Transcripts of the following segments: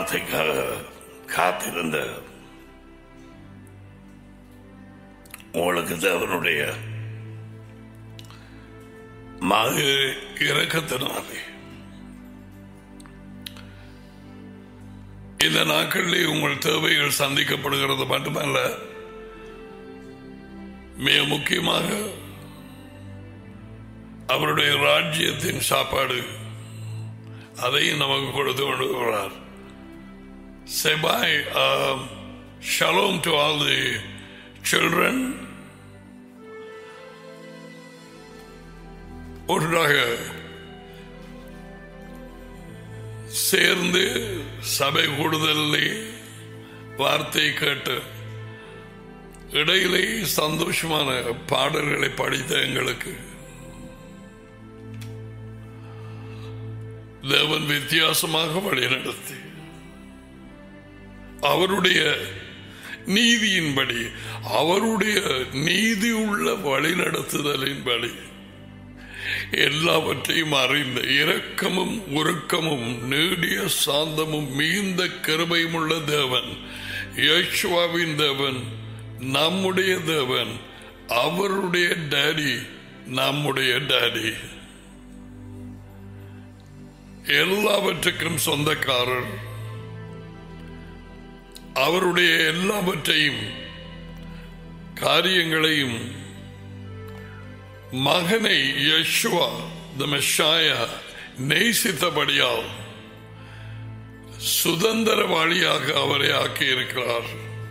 வார்த்தைக்காக காத்திருந்த உங்களுக்கு தேவனுடைய மகு இறக்கத்தினாலே இந்த நாட்களிலே உங்கள் தேவைகள் சந்திக்கப்படுகிறது மட்டுமல்ல மிக முக்கியமாக அவருடைய ராஜ்யத்தின் சாப்பாடு அதையும் நமக்கு கொடுத்து கொண்டு வருகிறார் செபாய் shalom to all the children ஒன்றாக சேர்ந்து சபை கூடுதலே வார்த்தை கேட்டு இடையிலே சந்தோஷமான பாடல்களை படித்த எங்களுக்கு தேவன் வித்தியாசமாக வழிநடத்தி அவருடைய நீதியின்படி அவருடைய நீதி உள்ள வழிநடத்துதலின்படி எல்லாவற்றையும் அறிந்த இரக்கமும் உருக்கமும் நீடிய சாந்தமும் மிகுந்த கருமையும் உள்ள தேவன் யேசுவாவின் தேவன் நம்முடைய தேவன் அவருடைய டாடி நம்முடைய டாடி எல்லாவற்றுக்கும் சொந்தக்காரர் அவருடைய எல்லாவற்றையும் காரியங்களையும் மகனை யஷ்வா த மெஷாயா நேசித்தபடியால் சுதந்திரவாளியாக அவரை ஆக்கியிருக்கிறார்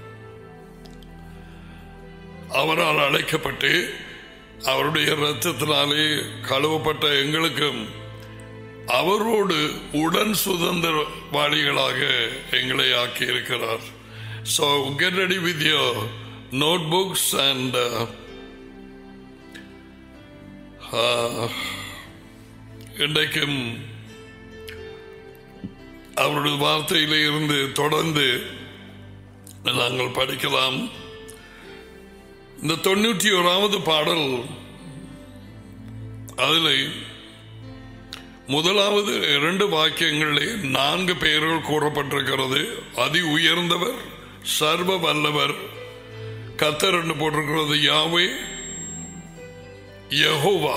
அவரால் அழைக்கப்பட்டு அவருடைய இரத்தத்தினாலே கழுவப்பட்ட எங்களுக்கும் அவரோடு உடன் சுதந்திரவாளிகளாக எங்களை ஆக்கியிருக்கிறார் so get ready with your notebooks and இன்றைக்கும் அவருடைய வார்த்தையிலே இருந்து தொடர்ந்து நாங்கள் படிக்கலாம் இந்த தொண்ணூற்றி ஓராவது பாடல் அதில் முதலாவது இரண்டு வாக்கியங்களிலே நான்கு பெயர்கள் கூறப்பட்டிருக்கிறது அதி உயர்ந்தவர் சர்வ வல்லவர் கத்தர் என்று போட்டிருக்கிறது யாவே யஹோவா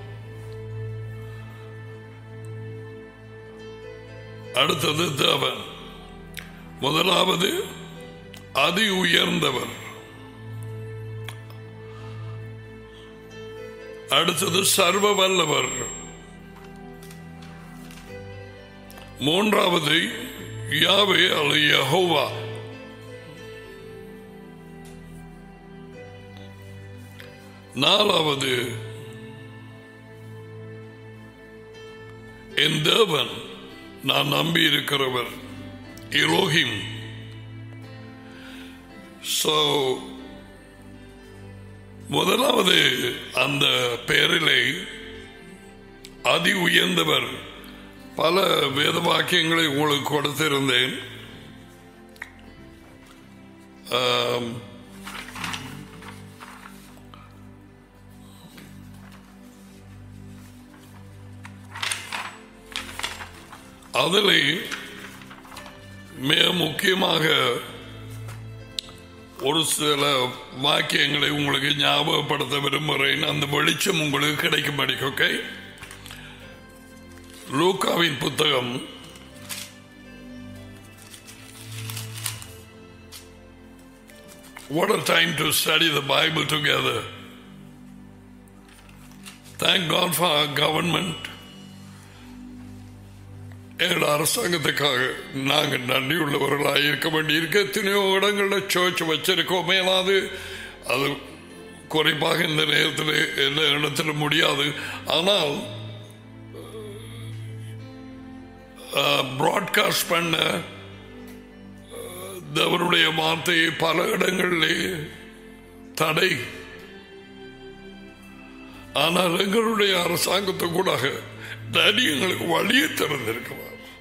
அடுத்தது தேவன் முதலாவது அதி உயர்ந்தவர் அடுத்தது சர்வ வல்லவர் மூன்றாவது யாவே அல்ல யஹோவா நாலாவது என் தேவன் நான் நம்பி இருக்கிறவர் இரோஹிம் சோ முதலாவது அந்த பெயரிலே அதி உயர்ந்தவர் பல வேத வாக்கியங்களை உங்களுக்கு கொடுத்திருந்தேன் ஆம், அதில் மிக முக்கியமாக ஒரு சில வாக்கியங்களை உங்களுக்கு ஞாபகப்படுத்த விரும்புகிறேன் அந்த வெளிச்சம் உங்களுக்கு கிடைக்கும்படி ஓகே லூக்காவின் புத்தகம் What a time to study the Bible together. Thank God for our government. எங்கள் அரசாங்கத்துக்காக நாங்கள் நன்றி உள்ளவர்களாக இருக்க வேண்டியிருக்க எத்தனையோ இடங்களில் சர்ச் வச்சிருக்கோம் மேலாது அது குறைப்பாக இந்த நேரத்தில் எல்லா இடத்துல முடியாது ஆனால் ப்ராட்காஸ்ட் பண்ண தேவனுடைய வார்த்தையை பல இடங்களிலே தடை ஆனால் எங்களுடைய அரசாங்கத்தை கூட டேடி எங்களுக்கு வழியை திறந்திருக்கிறார்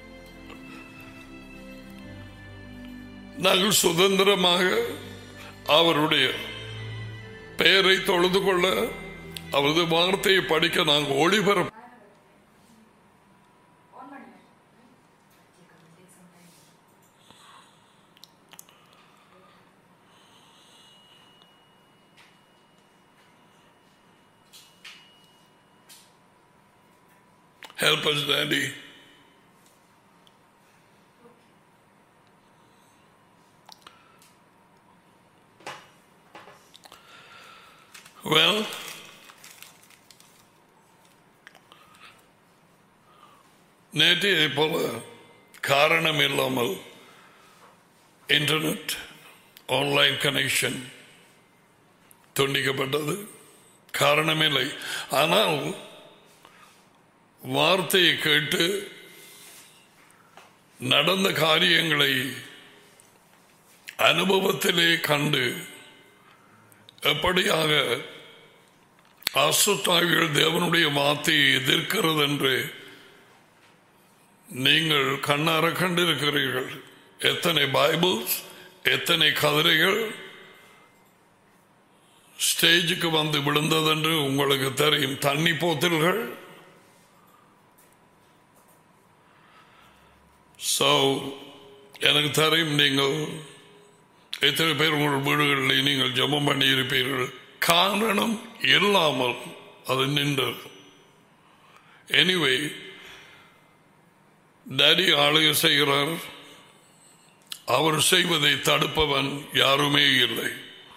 நாங்கள் சுதந்திரமாக அவருடைய பெயரை தொழுது கொள்ள அவரது வார்த்தையை படிக்க நாங்கள் ஒளிபரப்பு Help us, Daddy. Well, நேற்றையை போல காரணம் இல்லாமல் இன்டர்நெட் ஆன்லைன் கனெக்ஷன் துண்டிக்கப்பட்டது காரணமில்லை ஆனால் வார்த்தையை கேட்டு நடந்த காரியங்களை அனுபவத்திலே கண்டு எப்படியாக அசுத்தாவிகள் தேவனுடைய வார்த்தையை எதிர்க்கிறது என்று நீங்கள் கண்ணார கண்டிருக்கிறீர்கள் எத்தனை பைபிள்ஸ் எத்தனை கதிரைகள் ஸ்டேஜுக்கு வந்து விழுந்ததென்று உங்களுக்கு தெரியும் தண்ணி போத்தல்கள் ஸோ எனக்கு தெரியும் நீங்கள் எத்தனை பேர் உங்கள் வீடுகளில் நீங்கள் ஜெபம் பண்ணி இருப்பீர்கள் காரணம் இல்லாமல் அது நின்றது எனிவே டேடி ஆளுகை செய்கிறார் அவர் செய்வதை தடுப்பவன் யாருமே இல்லை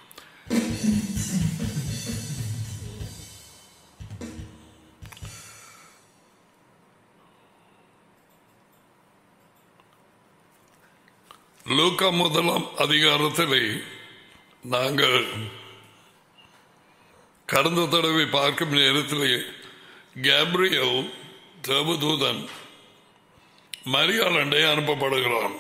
லூக்கா முதலாம் அதிகாரத்திலே நாங்கள் கடந்த தடவை பார்க்கும் நேரத்திலே கேப்ரியல் தேவதூதன் மரியாளண்டை அனுப்பப்படுகிறான்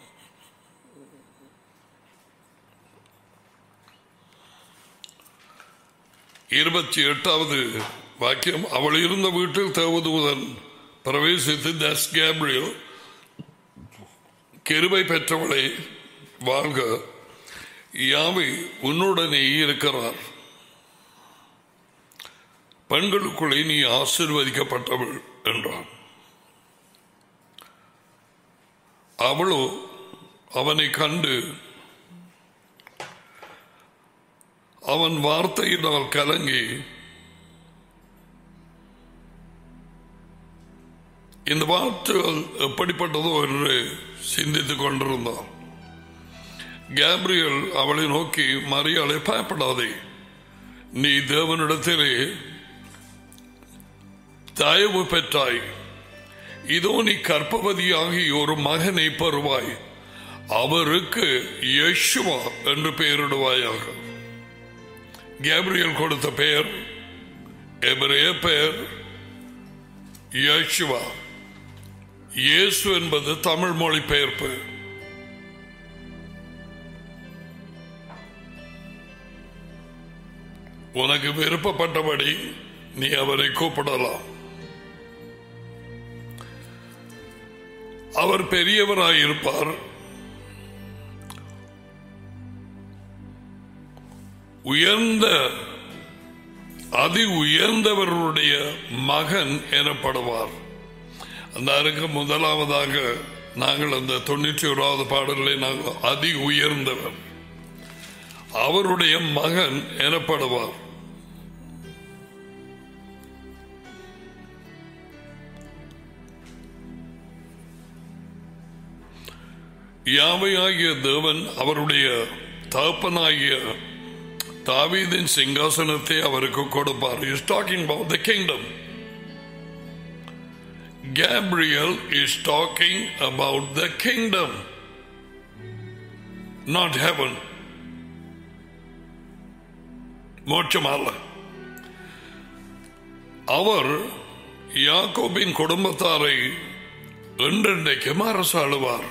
இருபத்தி எட்டாவது வாக்கியம் அவள் இருந்த வீட்டில் தேவதூதன் பிரவேசித்து தஸ் கேப்ரியல் கிருபை பெற்றவளை வாழ்க யாவை உன்னுடனே இருக்கிறார் பெண்களுக்குள்ளே நீ ஆசிர்வதிக்கப்பட்டவள் என்றான் அவளோ அவனை கண்டு அவன் வார்த்தையினால் கலங்கி இந்த வார்த்தைகள் எப்படிப்பட்டதோ என்று சிந்தித்துக் கொண்டிருந்தார் கேப்ரியல் அவளை நோக்கி மரியாதை பயப்படாதே நீ தேவனிடத்திலே தயவு பெற்றாய் இதோ நீ கற்பவதியாகி ஒரு மகனை பெறுவாய் அவருக்கு யேசுவா என்று பெயரிடுவாயாக கேப்ரியல் கொடுத்த பெயர் எபிரேய பெயர் யேசுவா இயேசு என்பது தமிழ் மொழி பெயர்ப்பு உனக்கு விருப்பப்பட்டபடி நீ அவரை கூப்பிடலாம் அவர் பெரியவராயிருப்பார் உயர்ந்த அதி உயர்ந்தவர்களுடைய மகன் எனப்படுவார் அந்த முதலாவதாக நாங்கள் அந்த தொண்ணூற்றி ஓராவது பாடலை நாங்கள் அதி உயர்ந்தவர் அவருடைய மகன் எனப்படுவார் யாவையாகிய தேவன் அவருடைய தகப்பனாகிய தாவீதின் சிங்காசனத்தை அவருக்கு கொடுப்பார் is talking about the kingdom Gabriel is talking about the kingdom, not heaven. மோட்சமல்ல அவர் யாக்கோபின் குடும்பத்தாரை என்றென்றைக்கும் அரசாளுவார்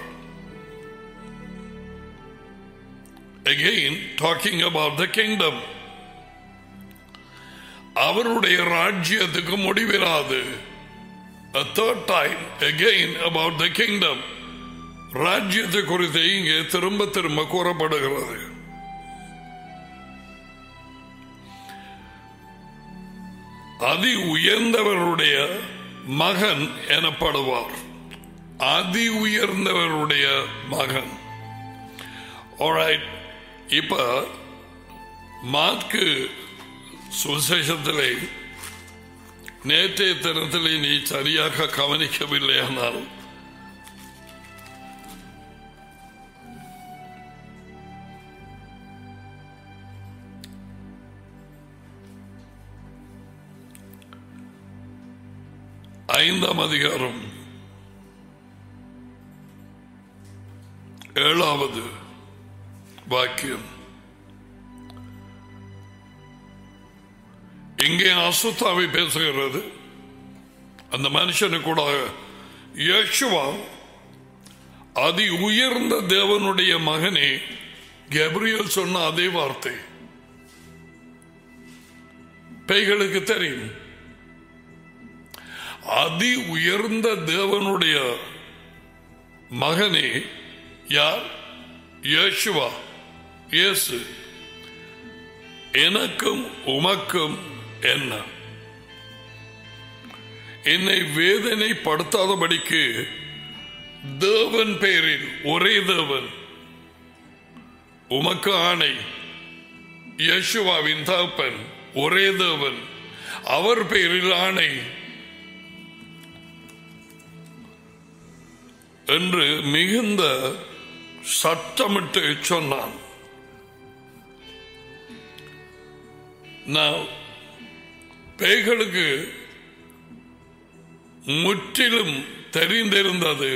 again talking about the kingdom அவருடைய ராஜ்யத்துக்கு முடிவிராது a third time again about the kingdom ராஜ்யத்தை குறித்து இங்கே திரும்ப திரும்ப கூறப்படுகிறது அதி உயர்ந்தவருடைய மகன் எனப்படுவார் அதி உயர்ந்தவருடைய மகன் Alright. இப்ப மார்க்கு சுவிசேஷத்திலே நேற்றைய தினத்தில் நீ சரியாக கவனிக்கவில்லையானால் ஐந்தாம் அதிகாரம் ஏழாவது வாக்கியம் இங்கே அசுத்தாவை பேசுகிறது அந்த மனுஷனு கூட யேசுவா அதி உயர்ந்த தேவனுடைய மகனே கெப்ரியல் சொன்ன அதே வார்த்தை பேய்களுக்கு தெரியும் அதி உயர்ந்த தேவனுடைய மகனே யார் யேசுவா இயேசு எனக்கும் உமக்கும் என்ன என்னை வேதனைப்படுத்தாதபடிக்கு தேவன் பெயரில் ஒரே தேவன் உமக்கு ஆணை யேசுவாவின் தகப்பன் ஒரே தேவன் அவர் பெயரில் ஆணை என்று மிகுந்த சத்தமிட்டு சொன்னான் நான் பேய்களுக்கு முற்றிலும் தெரிந்திருந்தது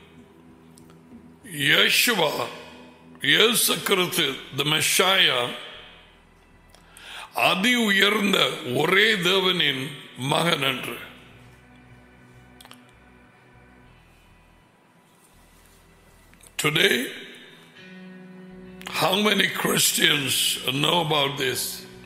யேசுவா இயேசு கிறிஸ்து த மெஷாயா அதி உயர்ந்த ஒரே தேவனின் மகன் என்று Today, how many Christians know about this?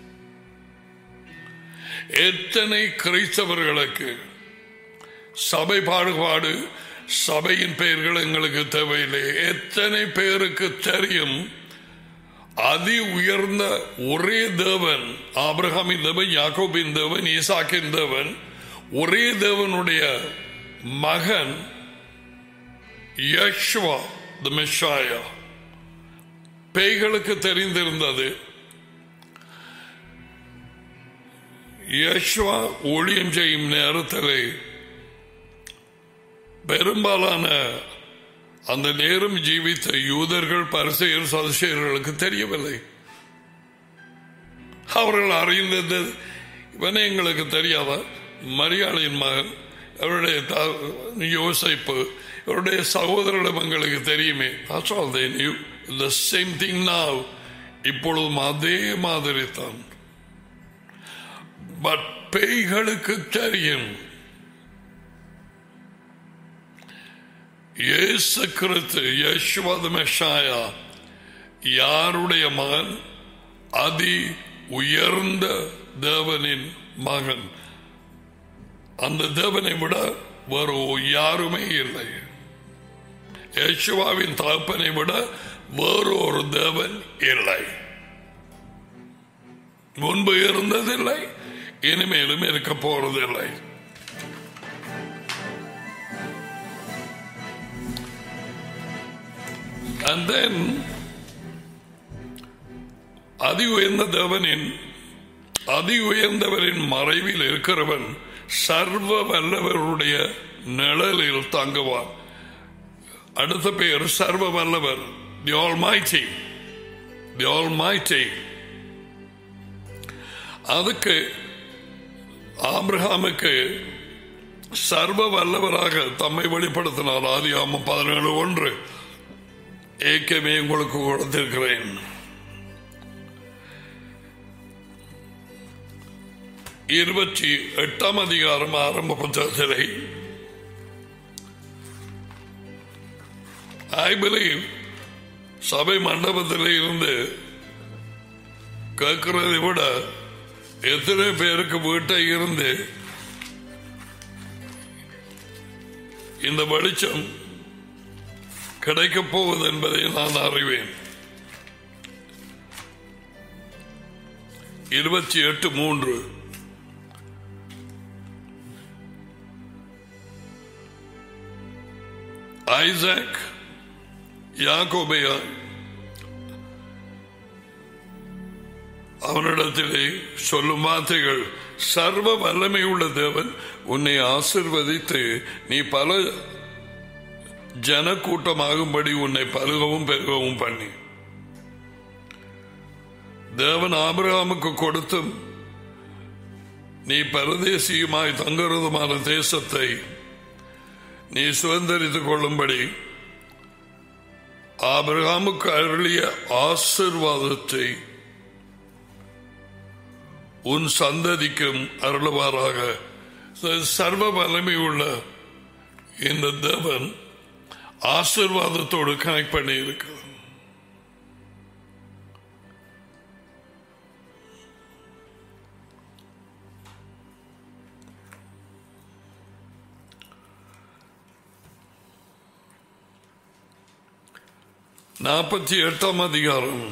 எத்தனை கிறிஸ்தவர்களுக்கு சபை பாடுபாடு சபையின் பெயர்கள் எங்களுக்கு தேவையில்லை எத்தனை பேருக்கு தெரியும் அதி உயர்ந்த ஒரே தேவன் ஆபிரகாமின் தேவன் யாக்கோபின் தேவன் ஈசாக்கின் தேவன் ஒரே தேவனுடைய மகன் யஷ்வா த மெஷாயா பேய்களுக்கு தெரிந்திருந்தது யஷ்வா ஊழியம் செய்யும் நேரத்தில் பெரும்பாலான அந்த நேரம் ஜீவித்த யூதர்கள் பரிசெயர் சதுசேயர்களுக்கு தெரியவில்லை அவர்கள் அறிந்தது இவனே எங்களுக்கு தெரியாத மரியாதையின் மகன் அவருடைய யோசிப்பு இவருடைய சகோதரிடம் எங்களுக்கு தெரியுமே That's all they knew. The same thing now. இப்பொழுதும் அதே மாதிரி தான் பட் பேய்களுக்கு தெரியும் இயேசு கிறிஸ்து யேசுவது மெஷாயா யாருடைய மகன் அதி உயர்ந்த தேவனின் மகன் அந்த தேவனை விட வேறு யாருமே இல்லை யேசுவாவின் தகப்பனை விட வேறொரு தேவன் இல்லை முன்பு இருந்ததில்லை இனிமேலும் இருக்க போறதில்லை And then அதி உயர்ந்த தேவனின் அதி உயர்ந்தவரின் மறைவில் இருக்கிறவன் சர்வ வல்லவருடைய நிழலில் தங்குவான் அடுத்த பெயர் சர்வ வல்லவர் the almighty the almighty அதுக்கு ஆபிரஹாமுக்கு சர்வ வல்லவராக தம்மை வெளிப்படுத்தினார் ஆதி ஆம பதினேழு ஒன்று ஏக்கமே உங்களுக்கு கொடுத்திருக்கிறேன் இருபத்தி எட்டாம் அதிகாரம் ஆரம்ப புத்தகத்திலே ஐ பிலீவ் சபை மண்டபத்தில் இருந்து கேட்கிறதை விட எத்தனை பேருக்கு வீட்டை இருந்து இந்த வெளிச்சம் கிடைக்கப் போவது என்பதை நான் அறிவேன் இருபத்தி எட்டு மூன்று ஐசாக் யாக்கோபையா அவனிடத்திலே சொல்லும் வார்த்தைகள் சர்வ வல்லமை உள்ள தேவன் உன்னை ஆசிர்வதித்து நீ பல ஜனக்கூட்டமாகும்படி உன்னை பருகவும் பெருகவும் பண்ணி தேவன் ஆபிரகாமுக்கு கொடுத்தும் நீ பரதேசியுமாய் தங்குறதுமான தேசத்தை நீ சுதந்திரித்துக் கொள்ளும்படி ஆபிரகாமுக்கு அருளிய ஆசிர்வாதத்தை உன் சந்ததிக்கும் அருளுவாராக சர்வ வலிமை உள்ள இந்த தேவன் ஆசிர்வாதத்தோடு கனெக்ட் பண்ணி இருக்கிறார் நாற்பத்தி எட்டாம் அதிகாரம்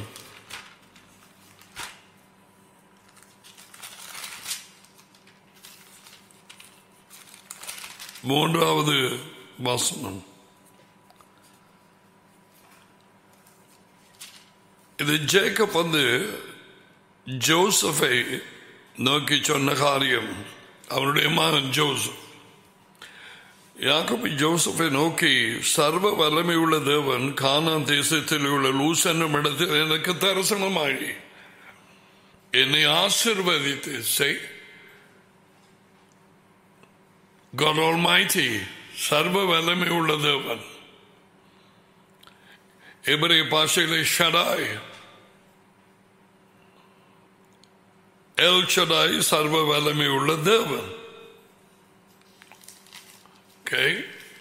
மூன்றாவது வசனம் இது ஜேக்கப் வந்து ஜோசஃபை நோக்கி சொன்ன காரியம் அவருடைய மகன் ஜோசப் யாக்கோபு ஜோசஃபை நோக்கி சர்வ வல்லமை உள்ள தேவன் கானான் தேசத்தில் உள்ள லூஸ் என்னும் இடத்தில் எனக்கு தரிசனமாகி என்னை ஆசிர்வதித்து செய் God Almighty சர்வ வல்லமை உள்ள தேவன் எபிரே பாஷையிலே ஷடாய் எல் ஷடாய் சர்வ வல்லமை உள்ள தேவன் Okay.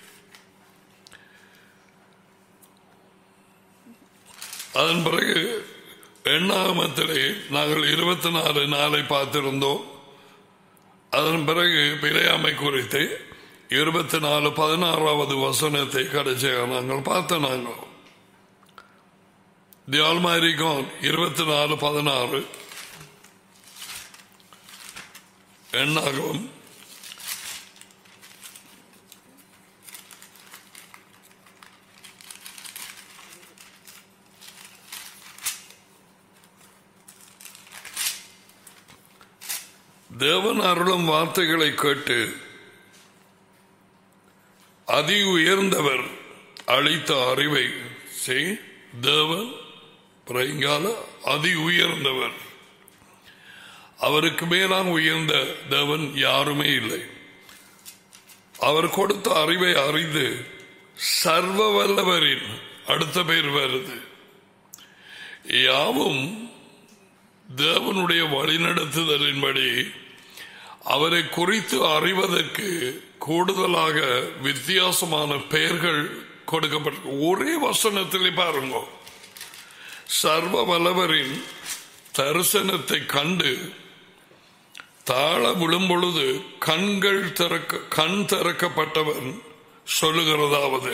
அதன் பிறகு எண்ணாமத்திலே நாங்கள் இருபத்தி நாலு நாளை பார்த்திருந்தோம் அதன் பிறகு பிழையாமை குறித்து இருபத்தி நாலு பதினாறாவது வசனத்தை கடைசியாக நாங்கள் பார்த்த நாங்கள் தி ஆல்மாரி கான் இருபத்தி நாலு பதினாறு எண்ணாகவும் தேவன் அருளும் வார்த்தைகளை கேட்டு அதி உயர்ந்தவர் அளித்த அறிவை செய் தேவன் பிறங்கால அதி உயர்ந்தவர் அவருக்கு மேலான உயர்ந்த தேவன் யாருமே இல்லை அவர் கொடுத்த அறிவை அறிந்து சர்வ வல்லவரின் அடுத்த பேர் வருது யாவும் தேவனுடைய வழிநடத்துதலின்படி அவரை குறித்து அறிவதற்கு கூடுதலாக வித்தியாசமான பெயர்கள் கொடுக்கப்பட்ட ஒரே வசனத்திலே பாருங்க சர்வ வல்லவரின் தரிசனத்தை கண்டு தாழ விழும் பொழுது கண்கள் திறக்க கண் திறக்கப்பட்டவன் சொல்லுகிறதாவது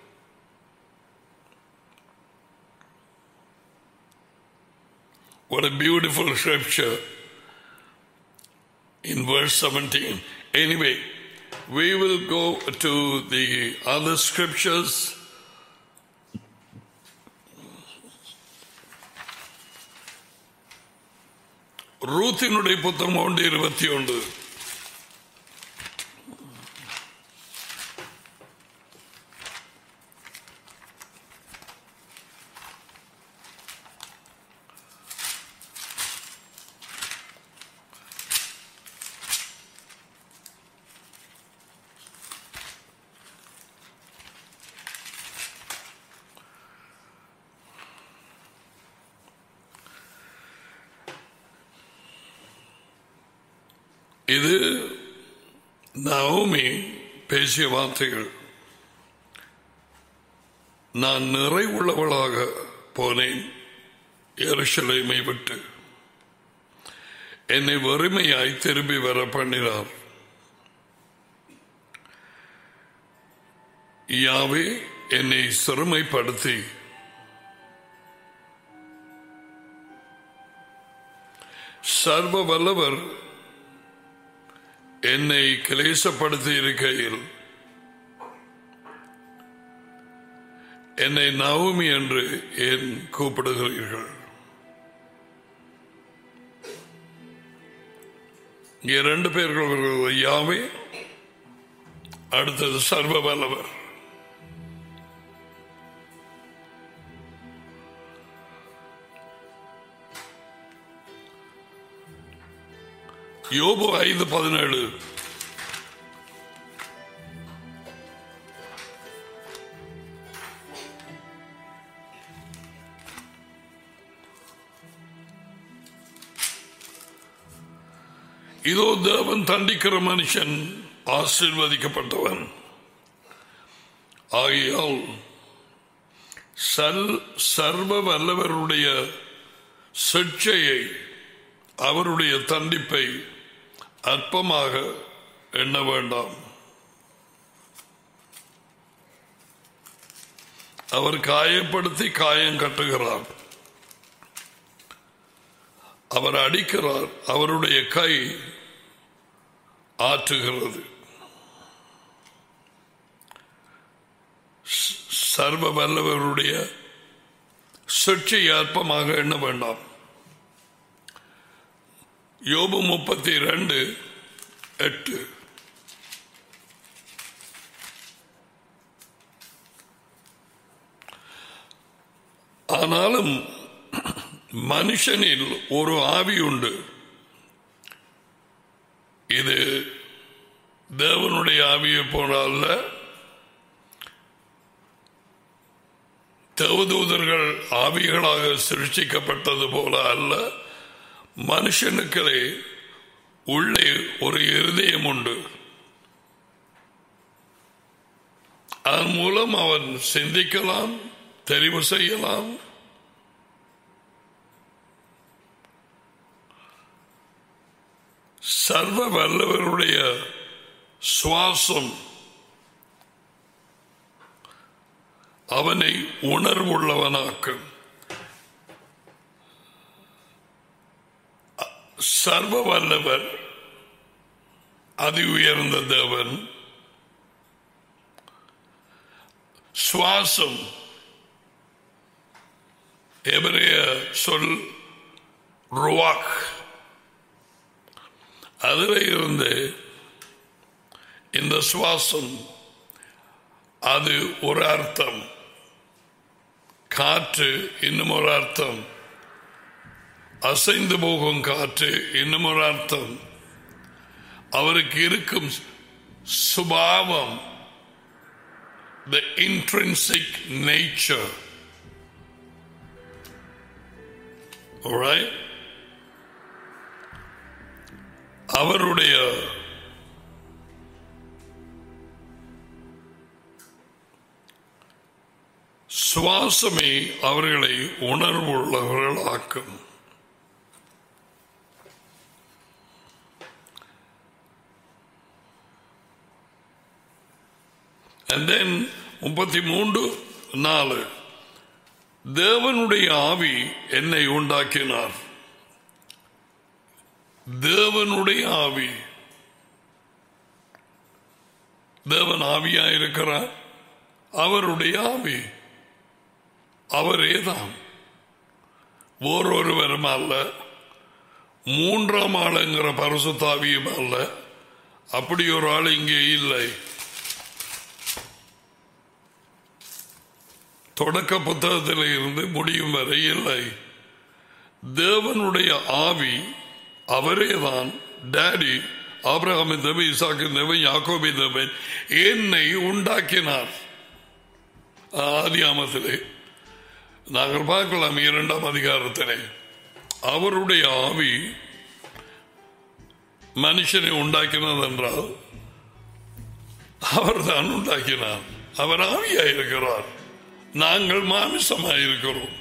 What a beautiful scripture in verse 17. Anyway, we will go to the other scriptures. ரூத்தினுடைய புத்தகம் ஒன்று இருபத்தி ஒன்று இது நவமி பேசிய வார்த்தைகள் நான் நிறைவுள்ளவளாக போனேன் எருசலேமை விட்டு என்னை வறுமையாய் திரும்பி வர பண்ணினார் யாவே என்னை சிறுமைப்படுத்தி சர்வ வல்லவர் என்னை கிளேசப்படுத்தி இருக்கையில் என்னை நவமி என்று ஏன் கூப்பிடுகிறீர்கள் இங்கே ரெண்டு பேர்கள் வருகிறது யாவே அடுத்தது சர்வ வல்லவர் யோபு ஐந்து பதினேழு இதோ தேவன் தண்டிக்கிற மனுஷன் ஆசிர்வதிக்கப்பட்டவன் ஆகையால் சல் சர்வ வல்லவருடைய சிக்ஷையை அவருடைய தண்டிப்பை அற்பமாக எண்ண வேண்டாம் அவர் காயப்படுத்தி காயம் கட்டுகிறார் அவர் அடிக்கிறார் அவருடைய கை ஆற்றுகிறது ச- சர்வ வல்லவருடைய சிற்றை அற்பமாக எண்ண வேண்டாம் யோபு முப்பத்தி ரெண்டு எட்டு ஆனாலும் மனுஷனில் ஒரு ஆவி உண்டு இது தேவனுடைய ஆவியை போல அல்ல தேவதூதர்கள் ஆவிகளாக சிருஷ்டிக்கப்பட்டது போல அல்ல மனுஷனுக்களே உள்ளே ஒரு இருதயம் உண்டு அதன் மூலம் அவன் சிந்திக்கலாம் தெரிவு செய்யலாம் சர்வ வல்லவருடைய சுவாசம் அவனை உணர்வுள்ளவனாக்கும் சர்வ வல்லவர் அதி உயர்ந்த தேவன் சுவாசம் எபிரேய சொல் ருவாக் அதில் இருந்து இந்த சுவாசம் அது ஒரு அர்த்தம் காற்று இன்னும் ஒரு அர்த்தம் அசைந்து போகும் காற்று இன்னும் ஒரு அர்த்தம் அவருக்கு இருக்கும் சுபாவம் த இன்ட்ரென்சிக் நேச்சர் Alright? அவருடைய சுவாசமே அவர்களை உணர்வுள்ளவர்களாக்கும் And then முப்பத்தி மூன்று நாலு தேவனுடைய ஆவி என்னை உண்டாக்கினார் தேவனுடைய ஆவி தேவன் ஆவியா இருக்கிறார் அவருடைய ஆவி அவரே தான் ஓரொருவரும் அல்ல மூன்றாம் ஆளுங்கிற பரிசுத்தாவியும் அல்ல அப்படி ஒரு ஆள் இங்கே இல்லை தொடக்க புத்தகத்தில் இருந்து முடியும் வரை இல்லை தேவனுடைய ஆவி அவரே தான் டேடி ஆபிரகாமின் தேவன் இசாக்கின் தேவன் யாக்கோபின் தேவன் என்னை உண்டாக்கினார் ஆதியாமத்திலே நாங்கள் பார்க்கலாம் இரண்டாம் அதிகாரத்திலே அவருடைய ஆவி மனுஷனை உண்டாக்கினது என்றால் அவர் தான் உண்டாக்கினார் அவர் ஆவியாயிருக்கிறார் நாங்கள் மாமிசமாயிருக்கிறோம்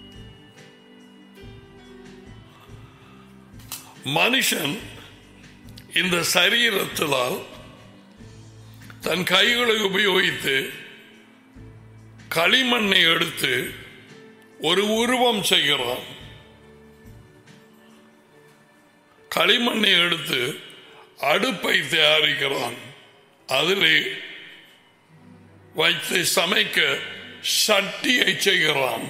மனுஷன் இந்த சரீரத்திலால் தன் கைகளை உபயோகித்து களிமண்ணை எடுத்து ஒரு உருவம் செய்கிறான் களிமண்ணை எடுத்து அடுப்பை தயாரிக்கிறான் அதிலே வைத்து சமைக்க சட்டியை செய்கிறான்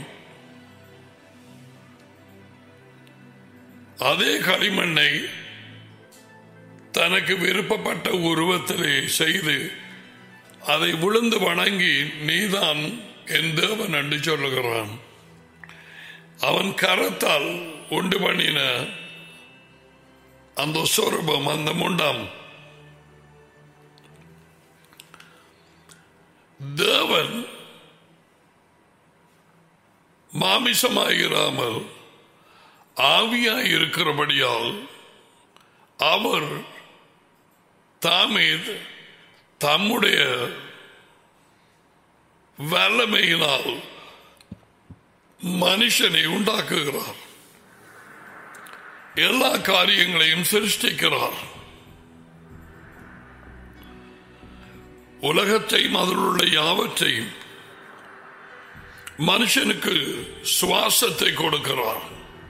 அதே களிமண்ணை தனக்கு விருப்பப்பட்ட உருவத்திலே செய்து அதை விழுந்து வணங்கி நீதான் என் தேவன் என்று சொல்லுகிறான் அவன் கரத்தால் உண்டு பண்ணின அந்த சொரூபம் அந்த முண்டம் தேவன் மாமிசமாயிராமல் ஆவியாய் இருக்கிறபடியால் அவர் தாமே தம்முடைய வல்லமையினால் மனுஷனை உண்டாக்குகிறார் எல்லா காரியங்களையும் சிருஷ்டிக்கிறார் உலகத்தையும் அதில் உள்ள யாவற்றையும் மனுஷனுக்கு சுவாசத்தை கொடுக்கிறார்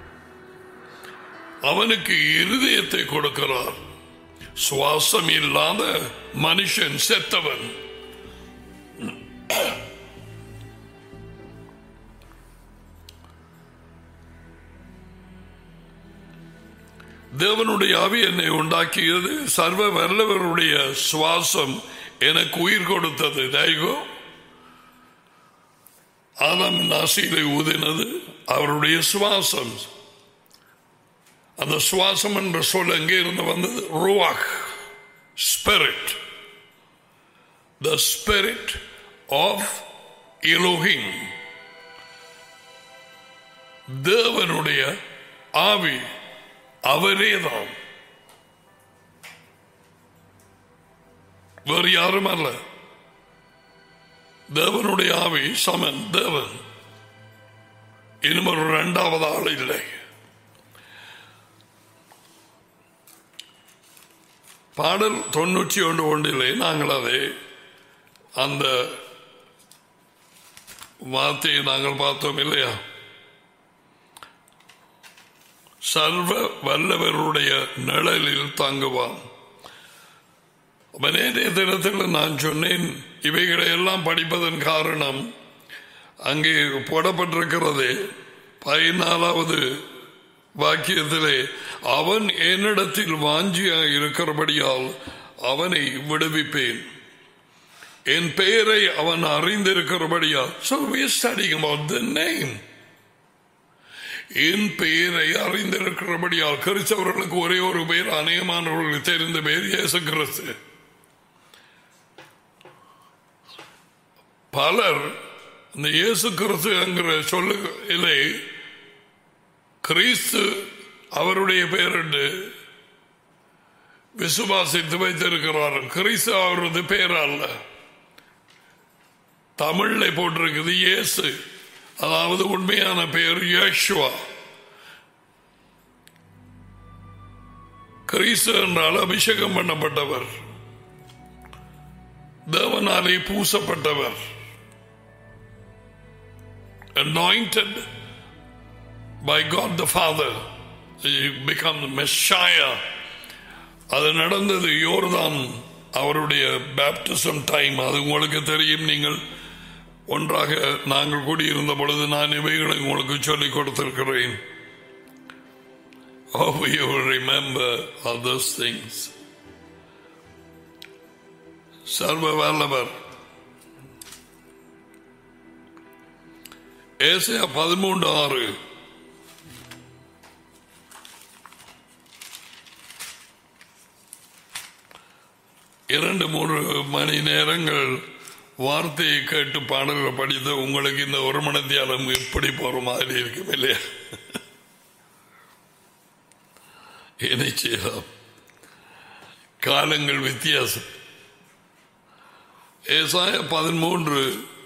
அவனுக்கு இருதயத்தை கொடுக்கிறார் சுவாசம் இல்லாத மனுஷன் செத்தவன் தேவனுடைய ஆவி என்னை உண்டாக்கியது சர்வ வல்லவருடைய சுவாசம் எனக்கு உயிர் கொடுத்தது தைகோ ஆதாம் நாசியிலே ஊதினது அவருடைய சுவாசம் அந்த சுவாசம் என்ற சொல் எங்கே இருந்து வந்தது ருவாக் spirit the spirit of Elohim தேவனுடைய ஆவி அவரேதான் வேறு யாரும் அல்ல தேவனுடைய ஆவி சமன் தேவன் இனிமே ஒரு இரண்டாவது ஆள் இல்லை பாடல் தொண்ணூற்றி ஒன்று ஒன்றிலே நாங்கள் அதை அந்த வார்த்தையை நாங்கள் பார்த்தோம் இல்லையா சர்வ வல்லவருடைய நிழலில் தங்குவான் நேற்றைய தினத்தில் நான் சொன்னேன் இவைகளை எல்லாம் படிப்பதன் காரணம் அங்கே போடப்பட்டிருக்கிறது பதினாலாவது வாக்கியத்திலே அவன் என்னிடத்தில் வாஞ்சியாக இருக்கிறபடியால் அவனை விடுவிப்பேன் என் பெயரை அவன் அறிந்திருக்கிறபடியால் so we are studying about the name என் பெயரை அறிந்திருக்கிறபடியால் கிறிஸ்தவர்களுக்கு ஒரே ஒரு பெயர் அநேகமானவர்களுக்கு தெரிந்த பெயர் இயேசு கிறிஸ்து பலர் இந்த இயேசு கிறிஸ்து என்கிற சொல்லு இல்லை கிறிஸ்து அவருடைய பெயர் என்று விசுவாசித்து வைத்திருக்கிறார்கள் கிறிஸ்து அவரது பெயர் அல்ல தமிழ்ல போட்டிருக்குது இயேசு அதாவது உண்மையான பெயர் யேசுவா கிறிஸ்து என்றால் அபிஷேகம் பண்ணப்பட்டவர் தேவனாலே பூசப்பட்டவர் anointed by God the Father. He become the Messiah. அது நடந்தது யோர்தான் அவருடைய பேப்டிசம் டைம் அது உங்களுக்கு தெரியும் நீங்கள் ஒன்றாக நாங்கள் கூடியிருந்த பொழுது நான் இவைகளை உங்களுக்கு சொல்லிக் கொடுத்திருக்கிறேன் Oh, you will remember all those things. சர்வ வல்லவர் ஏசியா பதிமூன்று ஆறு இரண்டு மூன்று மணி நேரங்கள் வார்த்தையை கேட்டு பாடல்களை படித்து உங்களுக்கு இந்த ஒரு மணி தியானம் எப்படி போற மாதிரி இருக்கும் இல்லையா என்ன செய்யலாம் காலங்கள் வித்தியாசம் ஏசாய பதிமூன்று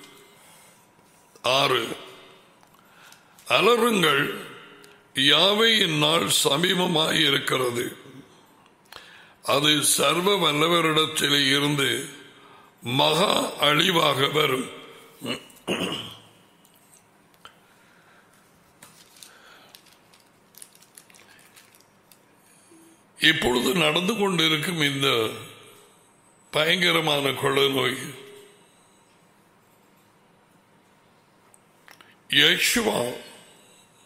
ஆறு அலறுங்கள் யாவையின் நாள் சமீபமாய் இருக்கிறது அது சர்வ வல்லவரிடத்திலே இருந்து மகா அழிவாக வரும் இப்பொழுது நடந்து கொண்டிருக்கும் இந்த பயங்கரமான கொள்ள நோய் யேசுவா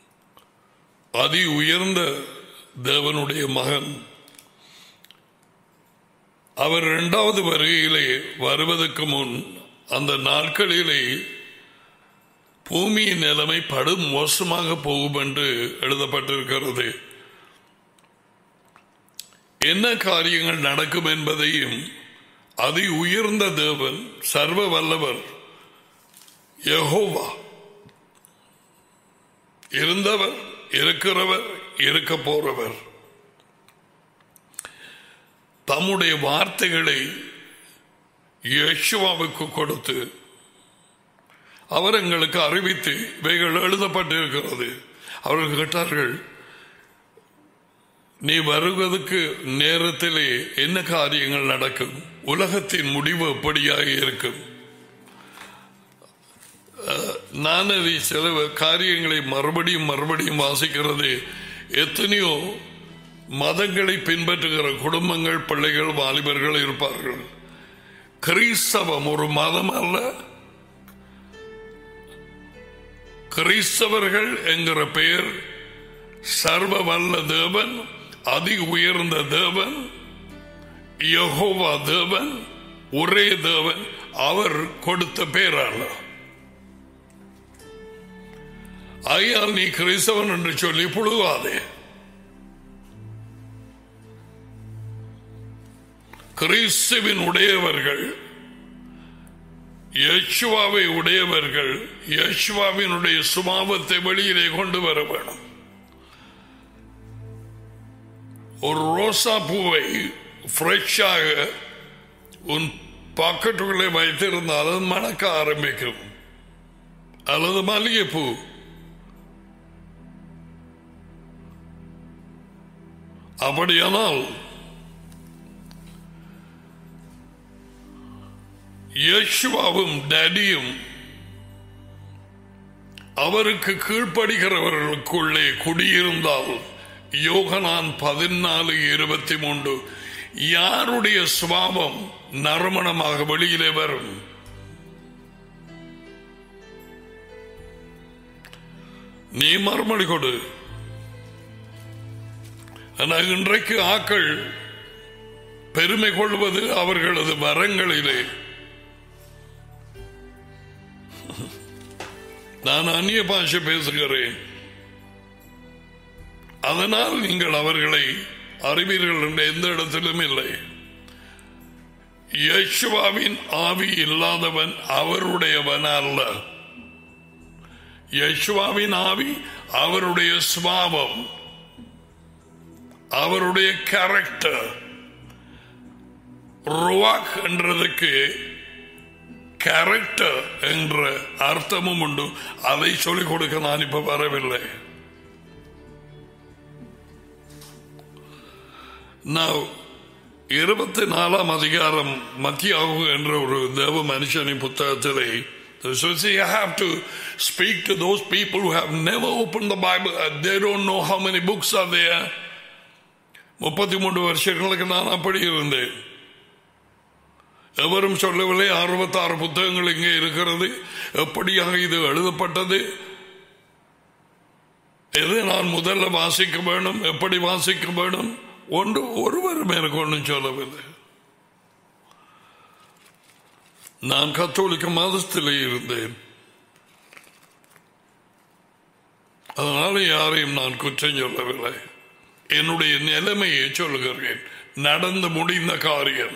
அதி உயர்ந்த தேவனுடைய மகன் அவர் இரண்டாவது வருகையிலே வருவதற்கு முன் அந்த நாட்களிலே பூமியின் நிலைமை படும் மோசமாக போகும் என்று எழுதப்பட்டிருக்கிறது என்ன காரியங்கள் நடக்கும் என்பதையும் அதி உயர்ந்த தேவன் சர்வ வல்லவர் யெகோவா இருந்தவர் இருக்கிறவர் இருக்க போறவர் தம்முடைய வார்த்தைகளை யேசுவாவுக்கு கொடுத்து அவர் எங்களுக்கு அறிவித்து இவைகள் எழுதப்பட்டிருக்கிறது அவர்கள் கேட்டார்கள் நீ வருவதற்கு நேரத்திலே என்ன காரியங்கள் நடக்கும் உலகத்தின் முடிவு எப்படியாக இருக்கும் அஹ், நான் அதை சில காரியங்களை மறுபடியும் மறுபடியும் வாசிக்கிறது எத்தனையோ மதங்களை பின்பற்றுகிற குடும்பங்கள் பிள்ளைகள் வாலிபர்கள் இருப்பார்கள் கிறிஸ்தவம் ஒரு மதம் அல்ல கிறிஸ்தவர்கள் என்கிற பெயர் சர்வ வல்ல தேவன் அதி உயர்ந்த தேவன் யெகோவா தேவன் ஒரே தேவன் அவர் கொடுத்த பேரல்ல ஐயால் நீ கிறிஸ்தவன் என்று சொல்லி புழுவாதே கிறிஸ்துவின் உடையவர்கள் யேசுவாவை உடையவர்கள் யேசுவாவினுடைய சுபாவத்தை வெளியிலே கொண்டு வர வேணும் ஒரு ரோசா பூவை ஃப்ரெஷ்ஷாக உன் பாக்கெட்டுக்குள்ளே வைத்திருந்தால் அது மணக்க ஆரம்பிக்கும் அல்லது மல்லிகைப்பூ அப்படியானால் யேசுவாவும் டேடியும் அவருக்கு கீழ்ப்படுகிறவர்களுக்குள்ளே குடியிருந்தால் யோகனான் பதினாலு இருபத்தி மூன்று யாருடைய சுவாபம் நறுமணமாக வெளியிலே வரும் நீ மறுமொழி கொடு ஆனால் இன்றைக்கு ஆக்கள் பெருமை கொள்வது அவர்களது வரங்களிலே நான் அந்நிய பாஷை பேசுகிறேன் அதனால் நீங்கள் அவர்களை அறிவீர்கள் என்ற எந்த இடத்திலும் இல்லை யேசுவாவின் ஆவி இல்லாதவன் அவருடையவன் அல்ல யேசுவாவின் ஆவி அவருடைய சுவாபம் அவருடைய கேரக்டர் ருவாக் என்றதுக்கு கேரக்டர் என்ற அர்த்தமும் உண்டு அதை சொல்லிக் கொடுக்க நான் இப்ப வரவில்லை Now, இருபத்தி நாலாம் அதிகாரம் மத்தியாகு என்ற ஒரு தேவ மனுஷனின் புத்தகத்திலே So see, I have to speak to those people who have never opened the Bible. and They don't know how many books are there. முப்பத்தி மூன்று வருஷங்களுக்கு நான் அப்படி இருந்தேன் எவரும் சொல்லவில்லை அறுபத்தாறு புத்தகங்கள் இங்கே இருக்கிறது எப்படியாக இது எழுதப்பட்டது எது நான் முதல்ல வாசிக்க வேணும் எப்படி வாசிக்க வேணும் ஒன்று ஒருவரும் எனக்கு ஒன்றும் சொல்லவில்லை நான் கத்தோலிக்க மதத்திலே இருந்தேன் அதனால யாரையும் நான் குற்றம் சொல்லவில்லை என்னுடைய நிலைமையை சொல்லுகிறேன் நடந்து முடிந்த காரியம்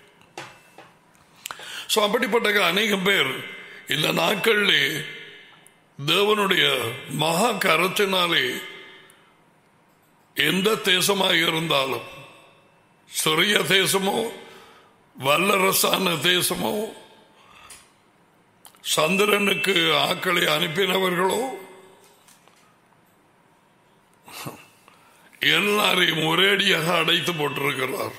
சோ அப்படிப்பட்ட அநேகம் பேர் இந்த நாட்களிலே தேவனுடைய மகா கரத்தினாலே எந்த தேசமாக இருந்தாலும் சிறிய தேசமோ வல்லரசான தேசமோ சந்திரனுக்கு ஆக்களை அனுப்பினவர்களோ எல்லாரையும் ஒரேடியாக அடைத்து போட்டிருக்கிறார்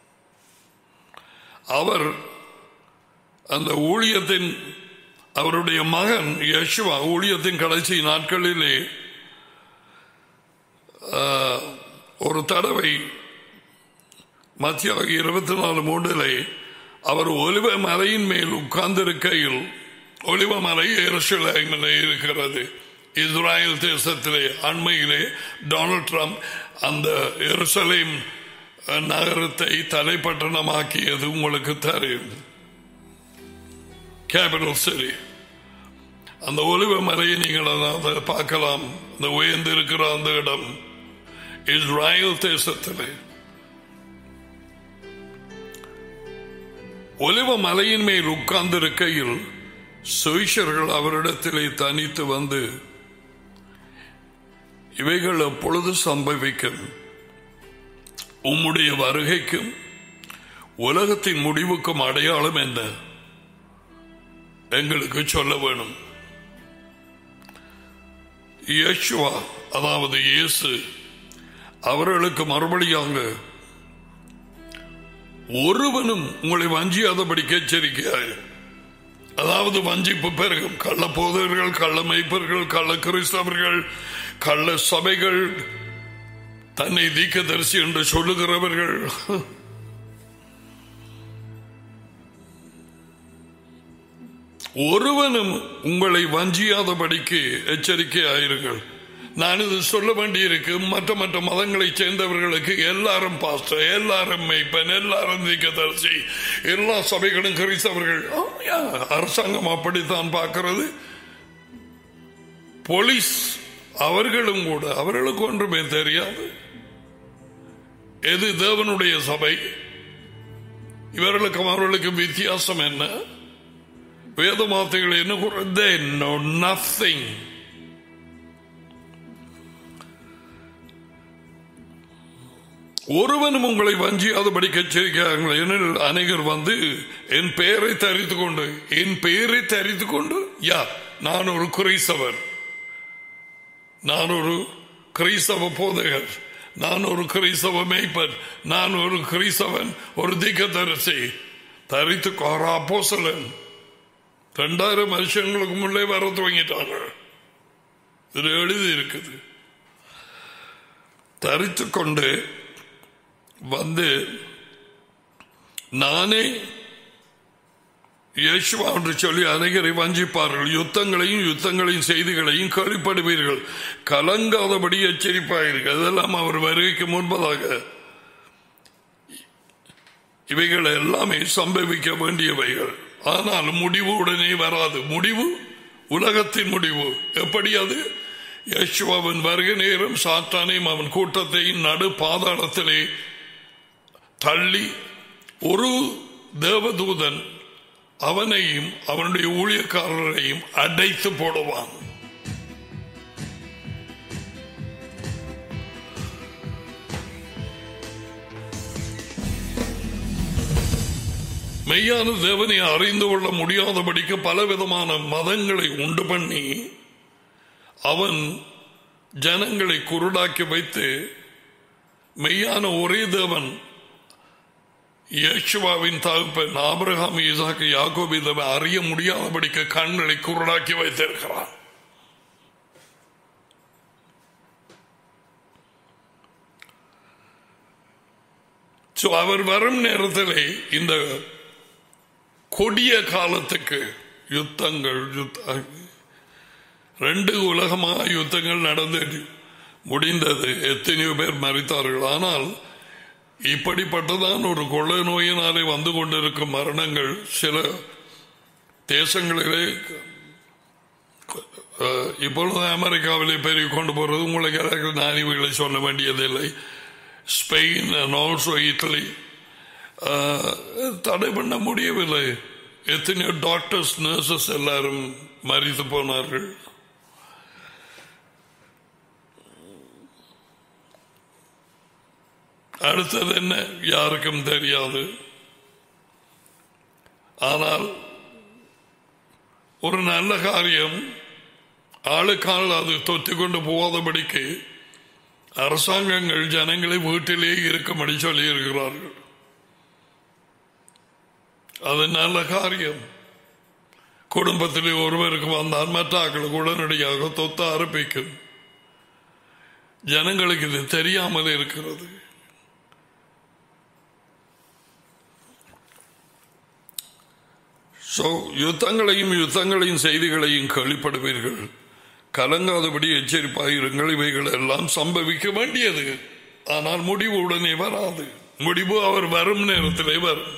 அவர் அந்த ஊழியத்தின் அவருடைய மகன் யஷ்வா ஊழியத்தின் கடைசி நாட்களிலே ஆஹ், ஒரு தடவை மத்திய இருபத்தி நாலு மூன்றிலே அவர் ஒலிவ மலையின் மேல் உட்கார்ந்திருக்கையில் ஒலிவ மலை எருசலேமிலே இருக்கிறது இஸ்ராயல் தேசத்திலே அண்மையிலே டொனால்ட் ட்ரம்ப் அந்த எருசலேம் நகரத்தை தலைப்பட்டணமாக்கியது உங்களுக்கு தெரியும் கேபிட்டல் சரி அந்த ஒலிவ மலையை நீங்கள் அதை பார்க்கலாம் அந்த உயர்ந்து இருக்கிற அந்த இடம் இஸ்ராயல் தேசத்திலே ஒலிவ மலையின் மேல் உட்கார்ந்திருக்கையில் சுவிஷர்கள் அவரிடத்திலே தனித்து வந்து இவைகள் எப்பொழுது சம்பவிக்கும் உம்முடைய வருகைக்கும் உலகத்தின் முடிவுக்கும் அடையாளம் என்ன எங்களுக்கு சொல்ல வேணும் இயேசுவா அதாவது இயேசு அவர்களுக்கு மறுபடியாக ஒருவனும் உங்களை வஞ்சியாதபடிக்கு எச்சரிக்கையாய் அதாவது வஞ்சிப்பு பெருகும் கள்ள போதர்கள் கள்ள மெய்ப்பர்கள் கள்ள கிறிஸ்தவர்கள் கள்ள சபைகள் தன்னை தீக்கதரிசி என்று சொல்லுகிறவர்கள் ஒருவனும் உங்களை வஞ்சியாதபடிக்கு எச்சரிக்கையாயிருங்கள் நான் இது சொல்ல வேண்டியிருக்கு மற்ற மற்ற மதங்களை சேர்ந்தவர்களுக்கு எல்லாரும் பாஸ்டர் எல்லாரும் மெய்ப்பன் எல்லாரும் தீக்கதரிசி எல்லா சபைகளும் கிறிஸ்தவர்கள் ஆமையா, அரசாங்கம் அப்படித்தான் பார்க்கிறது போலீஸ் அவர்களும் கூட அவர்களுக்கு ஒன்றுமே தெரியாது எது தேவனுடைய சபை இவர்களுக்கும் அவர்களுக்கும் வித்தியாசம் என்ன வேத வார்த்தைகள் என்ன கூற they know nothing ஒருவனும் உங்களை வஞ்சியாதபடி எச்சரிக்கிறார்கள் ஏனெனில் அநேகர் வந்து என் பெயரை தரித்து கொண்டு என் பெயரை தரித்து கொண்டு யா நான் ஒரு கிறிஸ்தவர் நான் ஒரு கிறிஸ்தவ போதகர் நான் ஒரு கிறிஸ்தவ மேய்ப்பன் நான் ஒரு கிறிஸ்தவன் ஒரு திக்கதரிசி தரித்து ஒரு அப்போஸ்தலன் ரெண்டாயிரம் வருஷங்களுக்கு முன்னே வர துவங்கிட்டாங்க இது எழுதி இருக்குது தரித்து கொண்டு வந்து நானே இயேசுவா என்று சொல்லி அநேகரை வஞ்சிப்பார்கள் யுத்தங்களையும் யுத்தங்களையும் செய்திகளையும் கேள்விப்படுவீர்கள் கலங்காதபடி எச்சரிப்பாயிருங்கள் அதெல்லாம் அவர் வருகைக்கு முன்பதாக இவைகள் எல்லாமே சம்பவிக்க வேண்டியவைகள் ஆனால் முடிவு உடனே வராது முடிவு உலகத்தின் முடிவு எப்படி அது யேசுவாவின் வருகை நேரம் சாத்தானையும் அவன் கூட்டத்தையும் நடு பாதாளத்திலே தள்ளி ஒரு தேவதூதன் அவனையும் அவனுடைய ஊழியக்காரரையும் அடைத்து போடுவான் மெய்யான தேவனை அறிந்து கொள்ள முடியாதபடிக்கு பலவிதமான மதங்களை உண்டு பண்ணி அவன் ஜனங்களை குருடாக்கி வைத்து மெய்யான ஒரே தேவன் இயேசுவாவின் தகப்பன் ஆபிரகாம் ஈசாக்கு யாக்கோபி இதை அறிய முடியாதபடிக்கு கண்களை குருடாக்கி வைத்திருக்கிறான் So, அவர் வரும் நேரத்திலே இந்த கொடிய காலத்துக்கு யுத்தங்கள் யுத்த ரெண்டு உலகமா யுத்தங்கள் நடந்து முடிந்தது எத்தனையோ பேர் மறித்தார்கள் ஆனால் இப்படிப்பட்டதான் ஒரு கொள்ளை நோயினாலே வந்து கொண்டிருக்கும் மரணங்கள் சில தேசங்களிலே அஹ், இப்பொழுது அமெரிக்காவிலே பெருகி கொண்டு போறது உங்களுக்கு எனக்கு நான் இவைகளை சொல்ல வேண்டியதில்லை ஸ்பெயின் அண்ட் ஆல்சோ இட்டலி தடை பண்ண முடியவில்லை எத்தனையோ டாக்டர்ஸ் நர்சஸ் எல்லாரும் மறித்து போனார்கள் அடுத்தது என்ன யாருக்கும் தெரியாது ஆனால் ஒரு நல்ல காரியம் ஆளுக்கால் அது தொத்தி கொண்டு போகாதபடிக்கு அரசாங்கங்கள் ஜனங்களை வீட்டிலே இருக்கும்படி சொல்லி இருக்கிறார்கள் அது நல்ல காரியம் குடும்பத்திலே ஒருவருக்கு வந்தால் மற்றாக்களுக்கு உடனடியாக தொத்த ஆரம்பிக்கும் ஜனங்களுக்கு இது தெரியாமல் இருக்கிறது சோ யுத்தங்களையும் யுத்தங்களையும் செய்திகளையும் கேள்விப்படுவீர்கள் கலங்காதபடி எச்சரிப்பாயிருங்கள் இவைகள் எல்லாம் சம்பவிக்க வேண்டியது ஆனால் முடிவு உடனே வராது முடிவு அவர் வரும் நேரத்திலே வரும்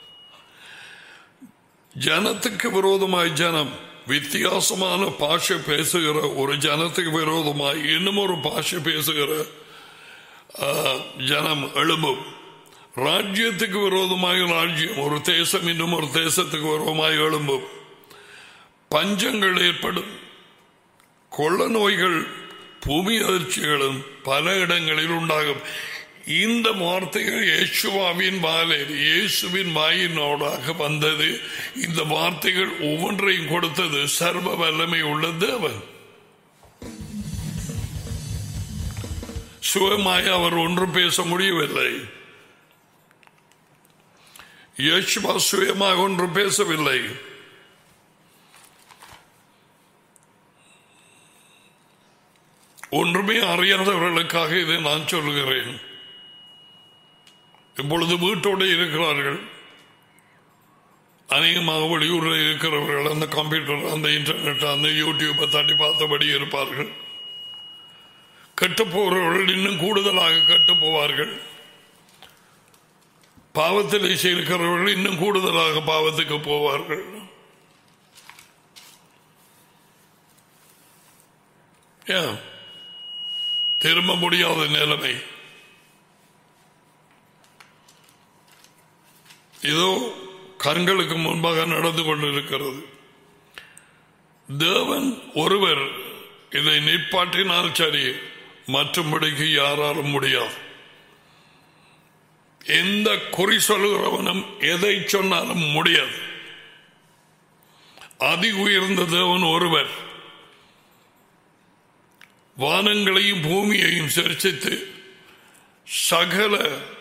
ஜனத்துக்கு விரோதமாய் ஜனம் வித்தியாசமான பாஷை பேசுகிற ஒரு ஜனத்துக்கு விரோதமாய் இன்னும் ஒரு பாஷை பேசுகிற ஆ, ஜனம் எழும்பும் ராஜ்யத்துக்கு விரோதமாய் ராஜ்யம் ஒரு தேசம் இன்னும் ஒரு தேசத்துக்கு விரோதமாய் எழும்பும் பஞ்சங்கள் ஏற்படும் கொள்ள நோய்கள் பூமி அதிர்ச்சிகளும் பல இடங்களில் உண்டாகும் இந்த வார்த்தைகள் இயேசுவாவின் வாயில் இயேசுவின் வாயினோடாக வந்தது இந்த வார்த்தைகள் ஒவ்வொன்றையும் கொடுத்தது சர்வ வல்லமை உள்ள தேவன் சுயமாய் அவர் ஒன்றும் பேச முடியவில்லை இயேசுவா சுயமாக ஒன்றும் பேசவில்லை ஒன்றுமே அறியாதவர்களுக்காக இதை நான் சொல்லுகிறேன் இப்பொழுது வீட்டோடு இருக்கிறார்கள் அநேகமாக வெளியூரில் இருக்கிறவர்கள் அந்த கம்ப்யூட்டர் அந்த இன்டர்நெட் அந்த யூடியூப்பை தட்டி பார்த்தபடி இருப்பார்கள் கெட்டு போகிறவர்கள் இன்னும் கூடுதலாக கெட்டு போவார்கள் பாவத்தில் இருக்கிறவர்கள் இன்னும் கூடுதலாக பாவத்துக்கு போவார்கள் ஏன் திரும்ப முடியாத நிலைமை இதோ கண்களுக்கு முன்பாக நடந்து கொண்டிருக்கிறது தேவன் ஒருவர் இதை நிற்பாட்டினால் சரி மற்றும்படிக்கு யாராலும் முடியாது எந்த குறி சொல்லுகிறவனும் எதை சொன்னாலும் முடியாது அதி உயர்ந்த தேவன் ஒருவர் வானங்களையும் பூமியையும் சிருஷ்டித்து சகல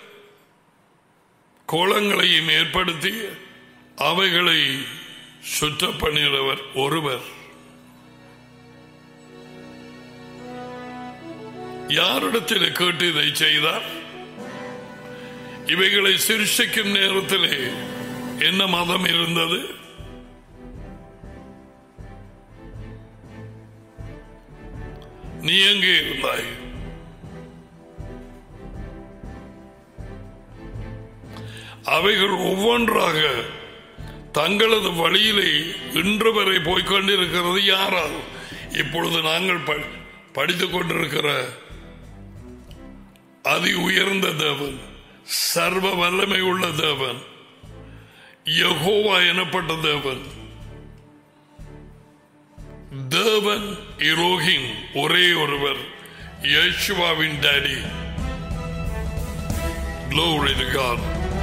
கோலங்களையும் ஏற்படுத்தி அவைகளை சுற்ற பண்ணுகிறவர் ஒருவர் யாரிடத்தில் கேட்டு இதை செய்தார் இவைகளை சிருஷ்டிக்கும் நேரத்திலே என்ன மதம் இருந்தது நீ எங்கே இருந்தாய் அவைகள் ஒவ்வொன்றாக தங்களது வழியிலே இன்று வரை போய்கொண்டிருக்கிறது யாரால் இப்பொழுது நாங்கள் ப- படித்துக் கொண்டிருக்கிற அதி உயர்ந்த தேவன் சர்வ வல்லமை உள்ள தேவன் யெகோவா எனப்பட்ட தேவன் தேவன் இரோகிம் ஒரே ஒருவர் யேசுவாவின் டாடி Glory to God.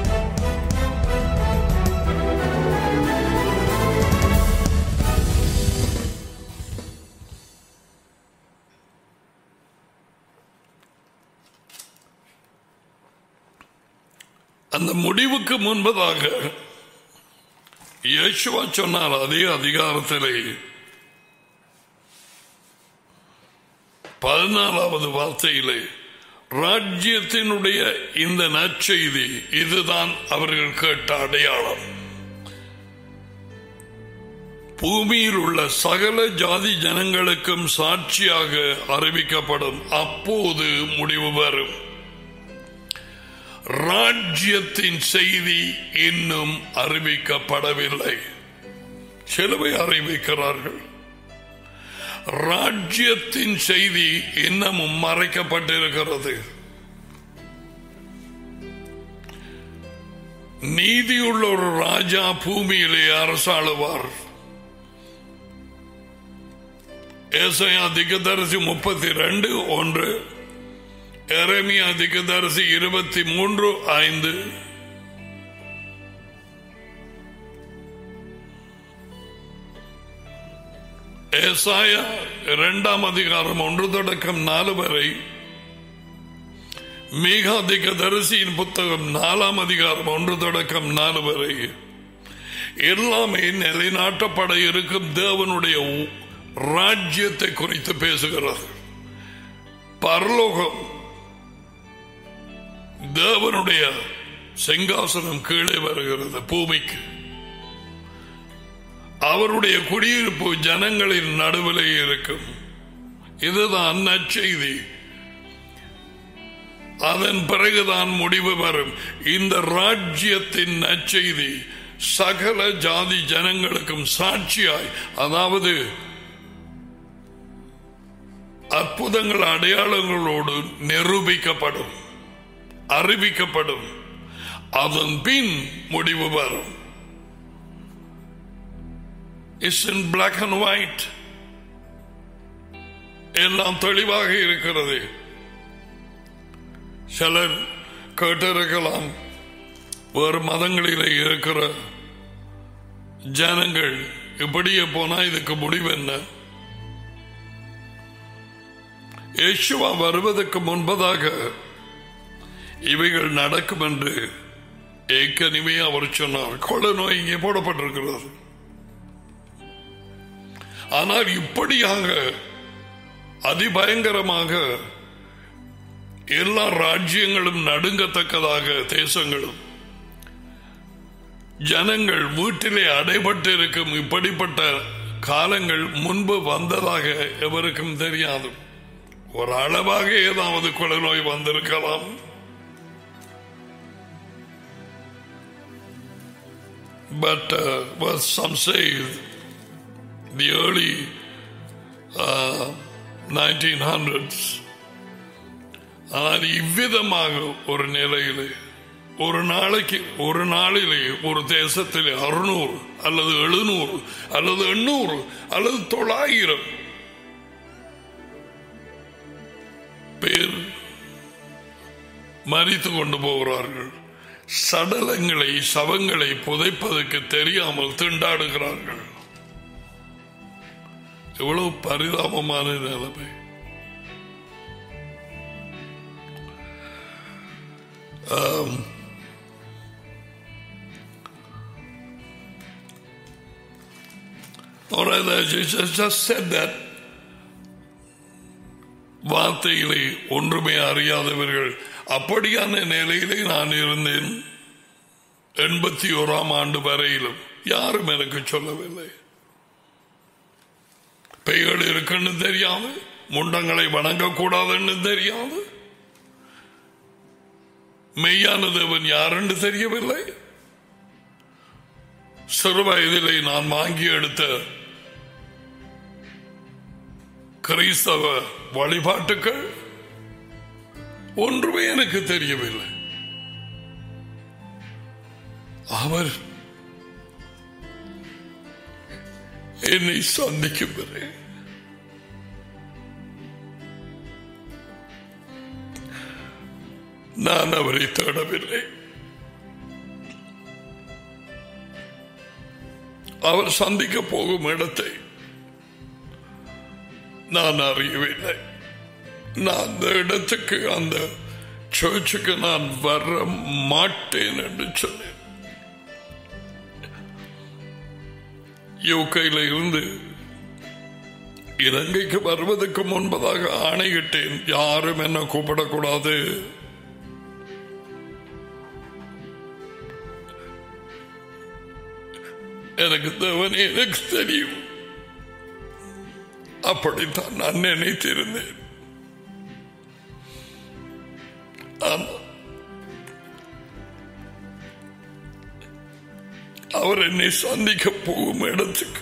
அந்த முடிவுக்கு முன்பதாக இயேசுவா சொன்னார் அதே அதிகாரத்திலே பதினாலாவது வார்த்தையிலே ராஜ்யத்தினுடைய இந்த நற்செய்தி இதுதான் அவர்கள் கேட்ட அடையாளம் பூமியில் உள்ள சகல ஜாதி ஜனங்களுக்கும் சாட்சியாக அறிவிக்கப்படும் அப்போது முடிவு வரும் ராஜ்யத்தின் செய்தி இன்னும் அறிவிக்கப்படவில்லை சிலுவை அறிவிக்கிறார்கள் ராஜ்யத்தின் செய்தி இன்னமும் மறைக்கப்பட்டிருக்கிறது நீதியுள்ள ஒரு ராஜா பூமியிலே அரசாளுவார் ஏசையா திகதரிசி முப்பத்தி ரெண்டு ஒன்று எரேமியா திகதரிசி இருபத்தி மூன்று ஐந்து ஏசாயா இரண்டாம் அதிகாரம் ஒன்று தொடக்கம் நாலு வரை மீகாதிக தரிசியின் புத்தகம் நாலாம் அதிகாரம் ஒன்று தொடக்கம் நாலு வரை எல்லாமே நிலைநாட்டப்பட இருக்கும் தேவனுடைய உ- ராஜ்யத்தை குறித்து பேசுகிறது பரலோகம் தேவனுடைய சிங்காசனம் கீழே வருகிறது பூமிக்கு அவருடைய குடியிருப்பு ஜனங்களின் நடுவிலே இருக்கும் இதுதான் நற்செய்தி அதன் பிறகுதான் முடிவு வரும் இந்த ராஜ்யத்தின் நற்செய்தி சகல ஜாதி ஜனங்களுக்கும் சாட்சியாய் அதாவது அற்புதங்கள் அடையாளங்களோடு நிரூபிக்கப்படும் அறிவிக்கப்படும் அதன் பின் முடிவு வரும் it's in black and white எல்லாம் தெளிவாக இருக்கிறது சிலர் கேட்டிருக்கலாம் வேறு மதங்களிலே இருக்கிற ஜனங்கள் இப்படியே போனா இதுக்கு முடிவு என்ன இயேசுவா வருவதற்கு முன்பதாக இவைகள் நடக்கும் என்று ஏற்கனவே அவர் சொன்னார் கொலை நோய் இங்கே போடப்பட்டிருக்கிறது ஆனால் இப்படியாக அதிபயங்கரமாக எல்லா ராஜ்யங்களும் நடுங்கத்தக்கதாக தேசங்களும் ஜனங்கள் வீட்டிலே அடைபட்டு இருக்கும் இப்படிப்பட்ட காலங்கள் முன்பு வந்ததாக எவருக்கும் தெரியாது ஒரு அளவாக ஏதாவது கொலை நோய் வந்திருக்கலாம் but uh, well, some say the early uh, 1900s ஆனால் இவ்விதமாக ஒரு நிலையிலே ஒரு நாளைக்கு ஒரு நாளிலே ஒரு தேசத்திலே அறுநூறு அல்லது எழுநூறு அல்லது எண்ணூறு அல்லது தொள்ளாயிரம் பேர் மறித்து கொண்டு போகிறார்கள் சடலங்களை சவங்களை புதைப்பதற்கு தெரியாமல் திண்டாடுகிறார்கள் எவ்வளவு பரிதாபமான நிலைமை Um, all right, I just, just said that வார்த்தைகளை ஒன்றுமே அறியாதவர்கள் அப்படியான நிலையிலே நான் இருந்தேன் எண்பத்தி ஓராம் ஆண்டு வரையிலும் யாரும் எனக்கு சொல்லவில்லை பெய்கள் இருக்குன்னு தெரியாது முண்டங்களை வணங்கக்கூடாதுன்னு தெரியாது மெய்யான தேவன் யாரென்று தெரியவில்லை சிறு வயதிலே நான் வாங்கி எடுத்த கிறிஸ்தவ வழிபாட்டுக்கள் ஒன்றுமே எனக்கு தெரியவில்லை அவர் என்னை சந்திக்கும் வரை நான் அவரை தேடவில்லை அவர் சந்திக்க போகும் இடத்தை நான் அறியவில்லை நான் அந்த இடத்துக்கு அந்த சர்ச்சுக்கு நான் வர மாட்டேன் என்று சொன்னேன் யூகையில் இருந்து இலங்கைக்கு வருவதற்கு முன்பதாக ஆணையிட்டேன் யாரும் என்ன கூப்பிடக்கூடாது எனக்கு தேவன் எனக்கு தெரியும் அப்படித்தான் நான் நினைத்திருந்தேன் ஆமா அவர் என்னை சந்திக்க போகும் இடத்துக்கு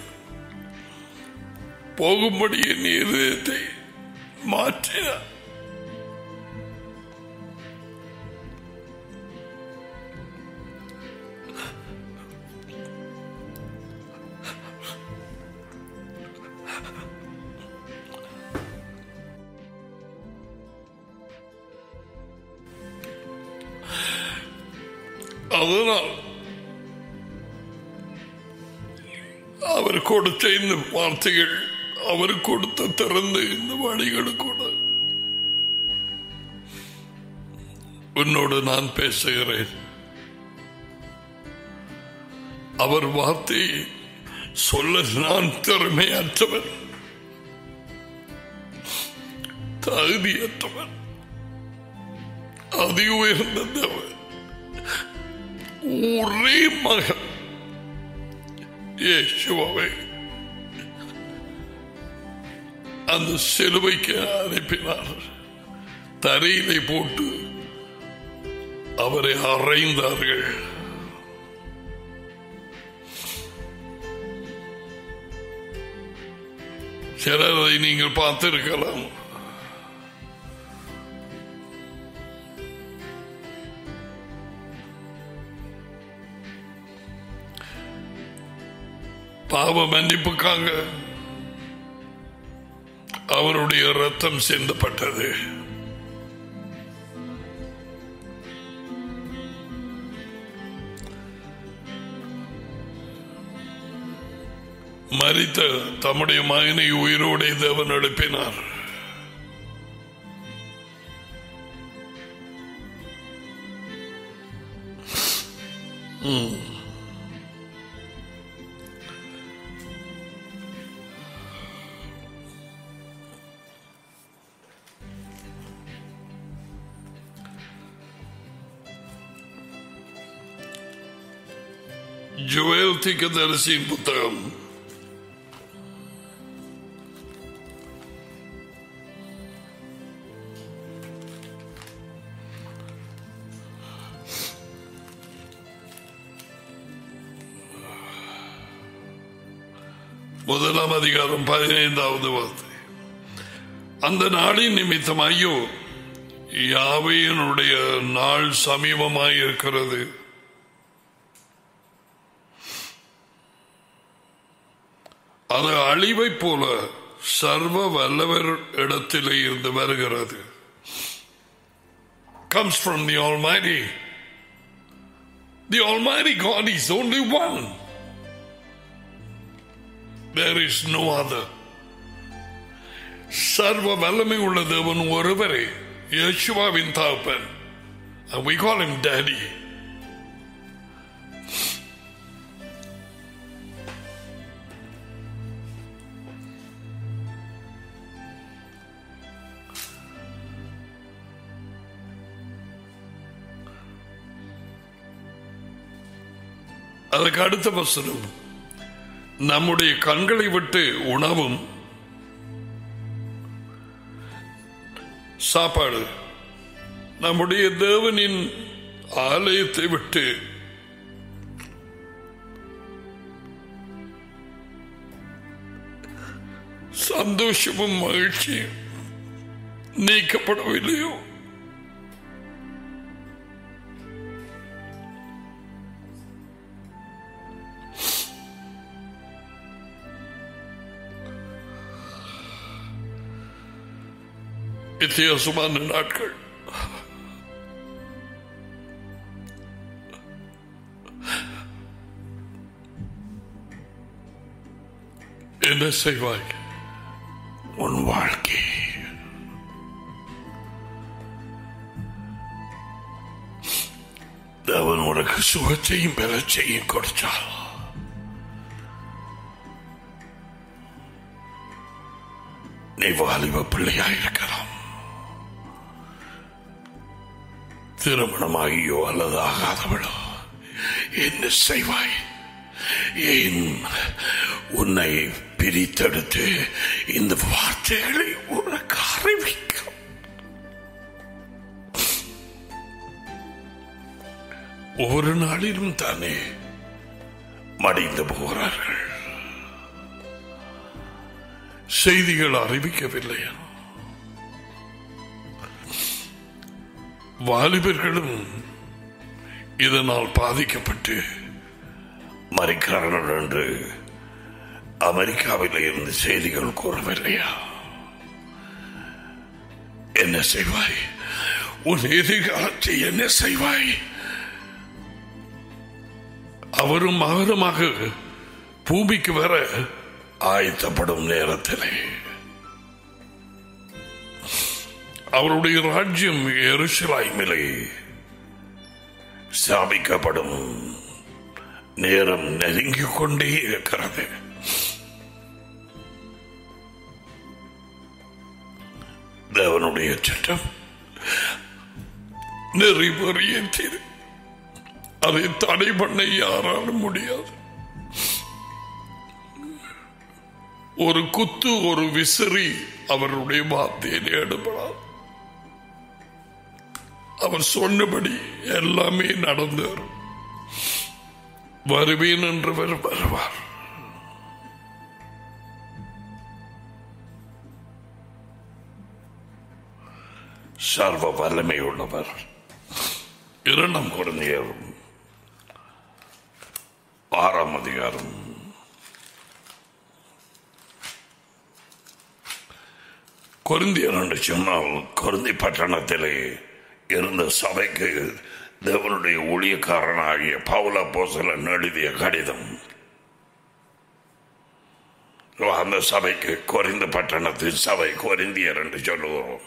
போகும்படி என் இதயத்தை மாற்றினார் அதனால் அவர் கொடுத்த இந்த வார்த்தைகள் அவர் கொடுத்த திறந்த இந்த வழிகள் கூட உன்னோடு நான் பேசுகிறேன் அவர் வார்த்தையை சொல்ல நான் திறமையற்றவன் தகுதியற்றவன் அதி உயர்ந்தவன் ஒரே மகன் இயேசுவை அந்த சிலுவைக்கு அனுப்பினார் தரையிலே போட்டு அவரை அறைந்தார்கள் சிலரை நீங்கள் பார்த்திருக்கலாம் பாவ மன்னிப்புக்காக அவருடைய ரத்தம் சிந்தப்பட்டது மரித்த தம்முடைய மகனை உயிரோടെ தேவன் எழுப்பினார் ஜுவேல் தீர்க்கதரிசியின் புத்தகம் முதலாம் அதிகாரம் பதினைந்தாவது வார்த்தை அந்த நாளின் நிமித்தம் ஐயோ யாவையினுடைய நாள் சமீபமாய் இருக்கிறது அது அழிவை போல சர்வ வல்லவர் இடத்திலே இருந்து வருகிறது comes from the Almighty. The Almighty God is only one. There is no other. சர்வ வல்லமை உள்ள தேவன் ஒருவரே யேசுவாவின் தாப்பன் And we call him daddy. அதுக்கு அடுத்த வசனம் நம்முடைய கண்களை விட்டு உணவும் சாப்பாடு நம்முடைய தேவனின் ஆலயத்தை விட்டு சந்தோஷமும் மகிழ்ச்சியும் நீக்கப்படவில்லையோ வித்தியாசமான நாட்கள் என்ன செய்வாய் உன் வாழ்க்கை தேவன் உனக்கு சுகத்தையும் பலச்சையும் கொடுத்தால் நீ வாலிப பிள்ளையாயிருக்கலாம் திருமணமாகியோ அல்லது ஆகாதவளோ என்ன செய்வாய் ஏன் உன்னை பிரித்தெடுத்து இந்த வார்த்தைகளை உனக்கு அறிவிக்கும் ஒவ்வொரு நாளிலும் தானே மடிந்து போகிறார்கள் செய்திகள் அறிவிக்கவில்லையா வாலிபர்களும் இதனால் பாதிக்கப்பட்டு மறிக்கிறார்கள் என்று அமெரிக்காவில் இருந்து செய்திகள் கூறவில்லையா என்ன செய்வாய் உன் எதிர்காலத்தை என்ன செய்வாய் அவரும் மகனுமாக பூமிக்கு வர ஆயத்தப்படும் நேரத்திலே அவருடைய ராஜ்யம் எருசலாய்மிலே ஸ்தாபிக்கப்படும் நேரம் நெருங்கிக் கொண்டே இருக்கிறது தேவனுடைய சட்டம் நிறைவேறியது அதை தடை பண்ண யாராலும் முடியாது ஒரு குத்து ஒரு விசிறி அவருடைய வார்த்தையில் எடுபடாது அவர் சொன்னபடி எல்லாமே நடந்து வருவேன் என்றவர் வருவார் சர்வ வல்லமை உள்ளவர் இரண்டாம் குழந்தையர் ஆறாம் அதிகாரம் கொருந்தியர் என்று சொன்னால் கொருந்தி பட்டணத்திலே இருந்த சபைக்கு தேவனுடைய ஊழியக்காரனாகிய பவுல போசலன் எழுதிய கடிதம் அந்த சபைக்கு கொரிந்த பட்டணத்தின் சபை கொரிந்தியர் என்று சொல்லுகிறோம்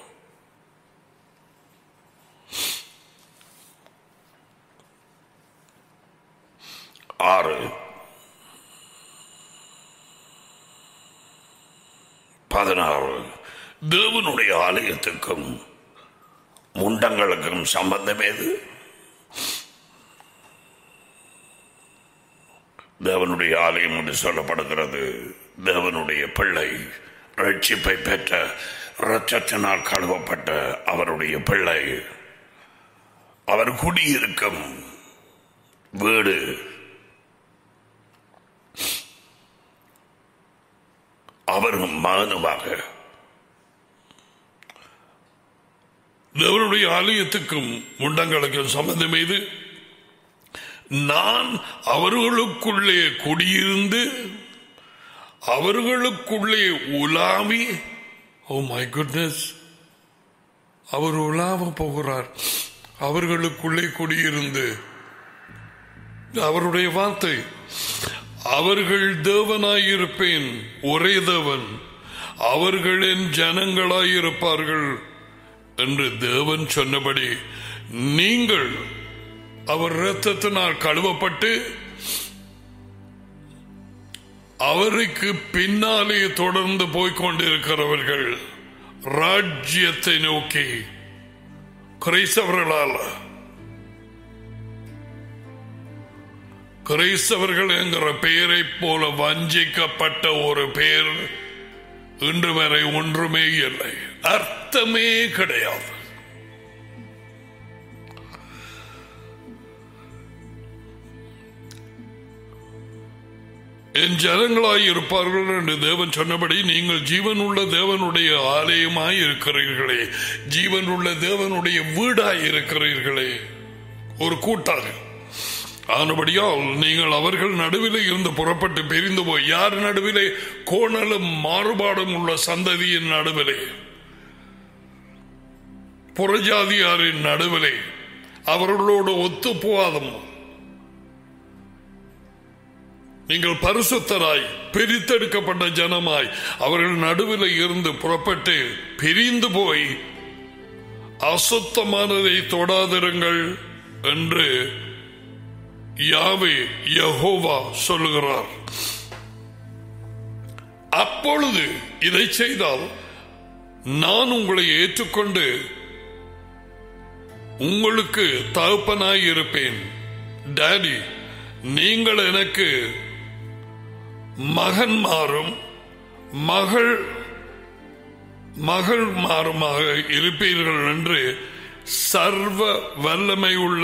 ஆறு பதினாறு தேவனுடைய ஆலயத்துக்கும் முண்டங்களுக்கும் சம்பந்தம் ஏது தேவனுடைய ஆலயம் என்று சொல்லப்படுகிறது தேவனுடைய பிள்ளை ரட்சிப்பை பெற்ற இரத்தத்தினால் கழுவப்பட்ட அவருடைய பிள்ளை அவர் குடியிருக்கும் வீடு அவரும் மகனுமாக தேவனுடைய ஆலயத்துக்கும் முண்டங்களுக்கும் சம்பந்தம் இது நான் அவர்களுக்குள்ளே குடியிருந்து அவர்களுக்குள்ளே உலாவி ஓ மை குட்னஸ் அவர் உலாவ போகிறார் அவர்களுக்குள்ளே குடியிருந்து அவருடைய வார்த்தை அவர்கள் தேவனாயிருப்பேன் ஒரே தேவன் அவர்களின் ஜனங்களாயிருப்பார்கள் என்று தேவன் சொன்னபடி நீங்கள் அவர் இரத்தத்தினால் கழுவப்பட்டு அவருக்கு பின்னாலே தொடர்ந்து போய்கொண்டிருக்கிறவர்கள் ராஜ்யத்தை நோக்கி கிரைஸ்தவர்களால் கிரைஸ்தவர்கள் என்கிற பெயரை போல வஞ்சிக்கப்பட்ட ஒரு பெயர் இன்று வரை ஒன்றுமே இல்லை அர்த்தமே கிடையாது என் ஜனங்களாய் இருப்பார்கள் என்று தேவன் சொன்னபடி நீங்கள் ஜீவன் உள்ள தேவனுடைய ஆலயமாய் இருக்கிறீர்களே ஜீவன் உள்ள தேவனுடைய வீடாய் இருக்கிறீர்களே ஒரு கூட்டாக ஆனபடியால் நீங்கள் அவர்கள் நடுவிலே இருந்து புறப்பட்டு பிரிந்து போய் யார் நடுவிலே கோணலும் மாறுபாடும் உள்ள சந்ததியின் நடுவிலே புறஜாதியாரின் நடுவிலே அவர்களோடு ஒத்து போவாதம் நீங்கள் பரிசுத்தராய் பிரித்தெடுக்கப்பட்ட ஜனமாய் அவர்கள் நடுவில் இருந்து புறப்பட்டு பிரிந்து போய் அசுத்தமானதை தொடாதிருங்கள் என்று யாவே யஹோவா சொல்லுகிறார் அப்பொழுது இதை செய்தால் நான் உங்களை ஏற்றுக்கொண்டு உங்களுக்கு தகப்பனாய் இருப்பேன் டாடி நீங்கள் எனக்கு மகன் மாறும் மகள் மகள் மாறுமாக இருப்பீர்கள் என்று சர்வ வல்லமை உள்ள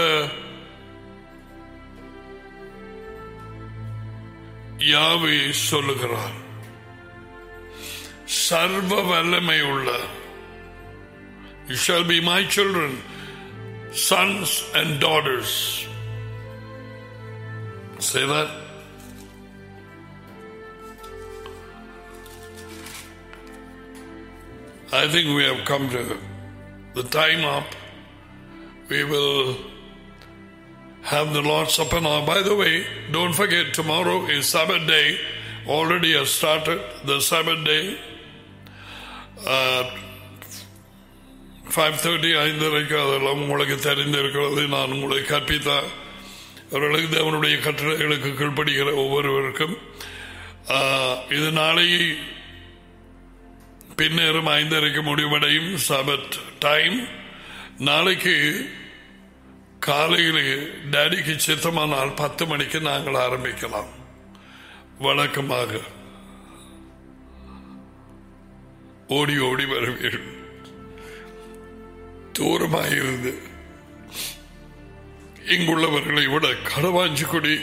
யாவே சொல்லுகிறார் சர்வ வல்லமை உள்ள You shall be my children, sons and daughters. Say that. I think we have come to the time up. We will have the Lord's Supper now. By the way, don't forget tomorrow is Sabbath day. Already has started the Sabbath day. Five thirty ஐந்தரைக்கு அதெல்லாம் உங்களுக்கு தெரிந்திருக்கிறது நான் உங்களை கற்பித்த அவர்களுக்கு தேவனுடைய கட்டளைகளுக்கு கீழ்ப்படுகிற ஒவ்வொருவருக்கும் இது நாளை பின்னரும் ஐந்தரைக்கு முடிவடையும் சபத் டைம் நாளைக்கு காலையில் டேடிக்கு சித்தமானால் பத்து மணிக்கு நாங்கள் ஆரம்பிக்கலாம் வழக்கமாக ஓடி ஓடி வருவீர்கள் தூரமாயிருந்து இங்குள்ளவர்களை விட கடவாஞ்சிக்குடி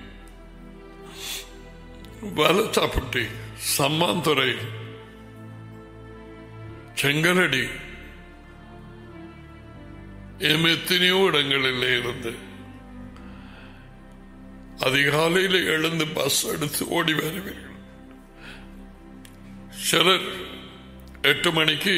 வலத்தாப்பட்டி சம்மாந்துறை செங்கலடி எம் எத்தனையோ இடங்களில் இருந்து அதிகாலையில் எழுந்து பஸ் எடுத்து ஓடி வருவீர்கள் சிலர் எட்டு மணிக்கு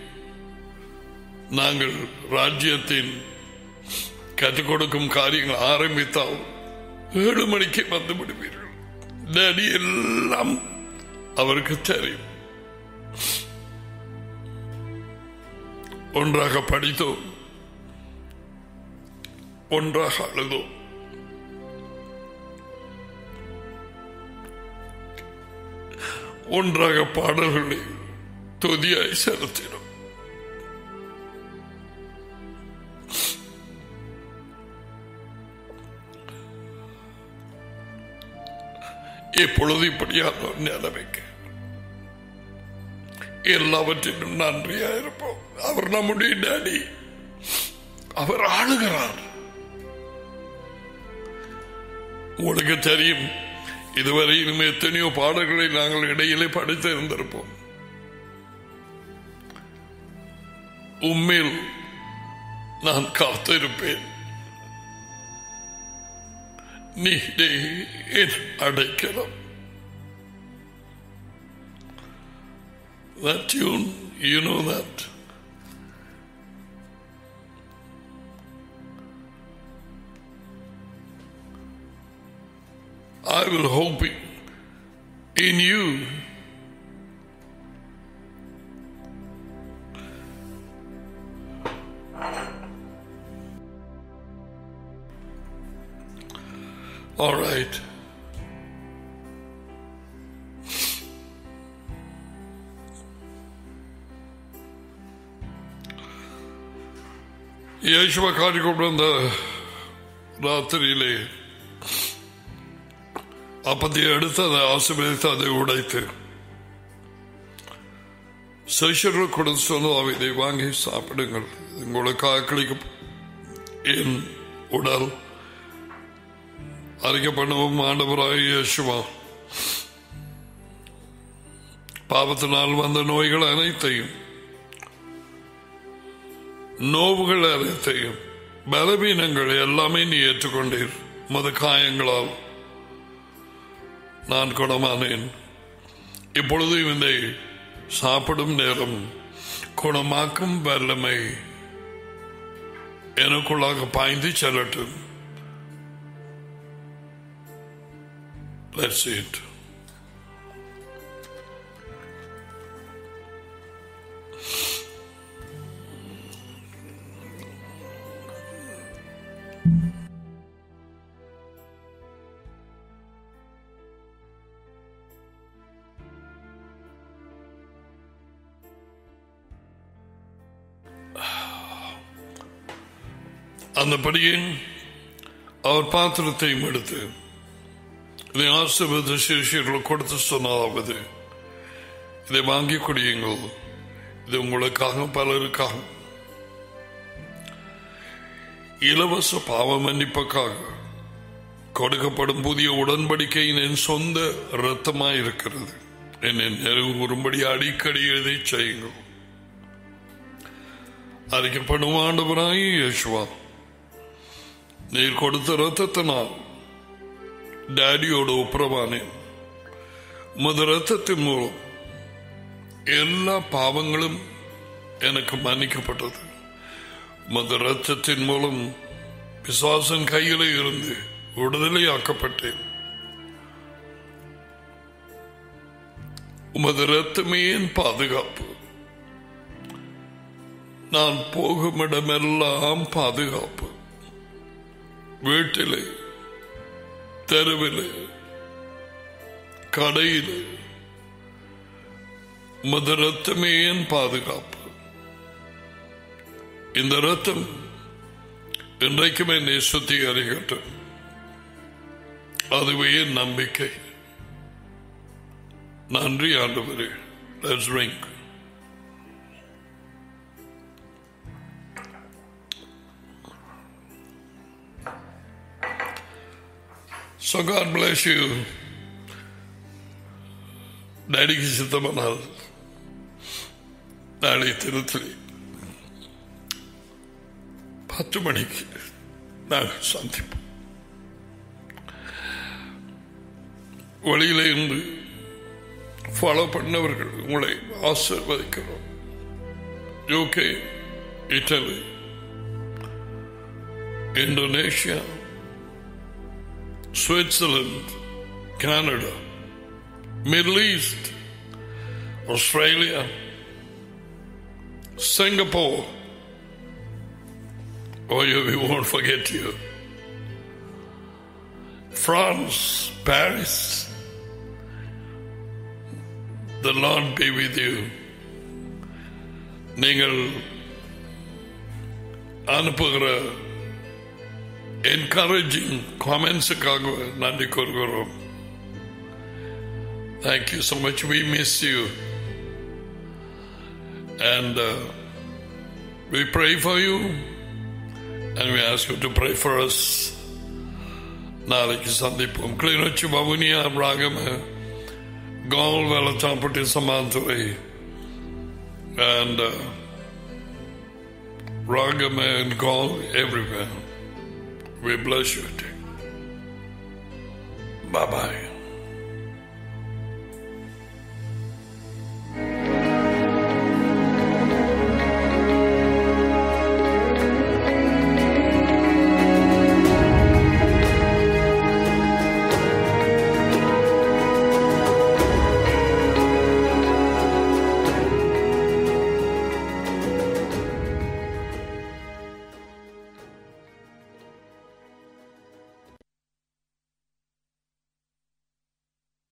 நாங்கள் ராஜ்யத்தின் கற்றுக் கொடுக்கும் காரியங்கள் ஆரம்பித்தால் ஏழு மணிக்கு வந்து விடுவீர்கள் டேடி எல்லாம் அவருக்கு தெரியும் ஒன்றாக படித்தோம் ஒன்றாக அழுதோம் ஒன்றாக பாடல்களை தொதியாய் செலுத்தினோம் இப்பொழுது இப்படியான ஒரு நிலைமைக்கு எல்லாவற்றிலும் நன்றியா இருப்போம் அவர் நம்முடைய டேடி அவர் ஆளுகிறார் உங்களுக்கு தெரியும் இதுவரை இனிமே எத்தனையோ பாடல்களை நாங்கள் இடையிலே படித்து இருந்திருப்போம் உண்மையில் நான் காத்திருப்பேன் நீரே என் அடைக்கலம் That tune, you know that. I will hope in you. All right. യേശുവ കാട്ടിക്കൊണ്ടുവന്ന രാത്രിയിലെ அப்பத்தை எடுத்து அதை ஆசிர்வதித்து அதை உடைத்து சிஷர்கள் கொடுத்து சொன்னோம் இதை வாங்கி சாப்பிடுங்கள் உங்களுக்காக கிளிக்கும் என் உடல் அறிக்கை பண்ணுவோம் ஆண்டவராக இயேசுவா பாவத்தினால் வந்த நோய்கள் அனைத்தையும் நோவுகள் அனைத்தையும் பலவீனங்கள் எல்லாமே நீ ஏற்றுக்கொண்டீர் மத காயங்களால் நான் குணமானேன் இப்பொழுது இதை சாப்பிடும் நேரம் குணமாக்கும் வல்லமை எனக்குள்ளாக பாய்ந்து செல்லட்டும் Let's see it. அந்தபடியே அவர் பாத்திரத்தையும் எடுத்து இதை ஆசிர்வத சிறுசியர்கள் கொடுத்து சொன்னதாவது இதை வாங்கி குடியுங்கள் இது உங்களுக்காக பலருக்காக இலவச பாவ மன்னிப்புக்காக கொடுக்கப்படும் புதிய உடன்படிக்கையின் என் சொந்த இரத்தமாய் இருக்கிறது என்னை நெருங்கும்படி அடிக்கடி எழுதி செய்யுங்கள் அறிக்கப்படும் ஆண்டவராய் யேசுவா நீர் கொடுத்த ரத்தத்தினால் டேடியோட ஒப்புரவானேன் உமது ரத்தத்தின் மூலம் எல்லா பாவங்களும் எனக்கு மன்னிக்கப்பட்டது உமது ரத்தத்தின் மூலம் பிசாசன் கையிலே இருந்து விடுதலையாக்கப்பட்டேன் உமது ரத்தமே என் பாதுகாப்பு நான் போகும் இடமெல்லாம் பாதுகாப்பு வீட்டிலே தெருவிலே கடையிலே உமது ரத்தமே என் பாதுகாப்பு இந்த ரத்தம் இன்றைக்கும் என்னை சுத்திகரிக்கட்டும் அதுவே என் நம்பிக்கை நன்றி ஆண்டவரே Let's drink. So God bless you. டேடிக்கு சித்தமானால் நாளை திருத்தலி பத்து மணிக்கு நாங்கள் சந்திப்போம் வழியில இருந்து ஃபாலோ பண்ணவர்கள் உங்களை ஆசிர்வதிக்கிறோம் UK Italy Indonesia Switzerland, Canada, Middle East, Australia, Singapore. Oh, you, we won't forget you. France, Paris. The Lord be with you. நீங்கள் அனுப்புகிற என்கரேஜிங் காமெண்ட்ஸுக்காக நன்றி கூறுகிறோம் thank you so much we miss you and we pray for you and we ask you to pray for us நாளைக்கு சந்திப்போம் Kilinochchi Vavuniya Ragama Galle Velathampatti Sammanthurai and Ragama and Gaul everywhere. We bless you. Bye bye.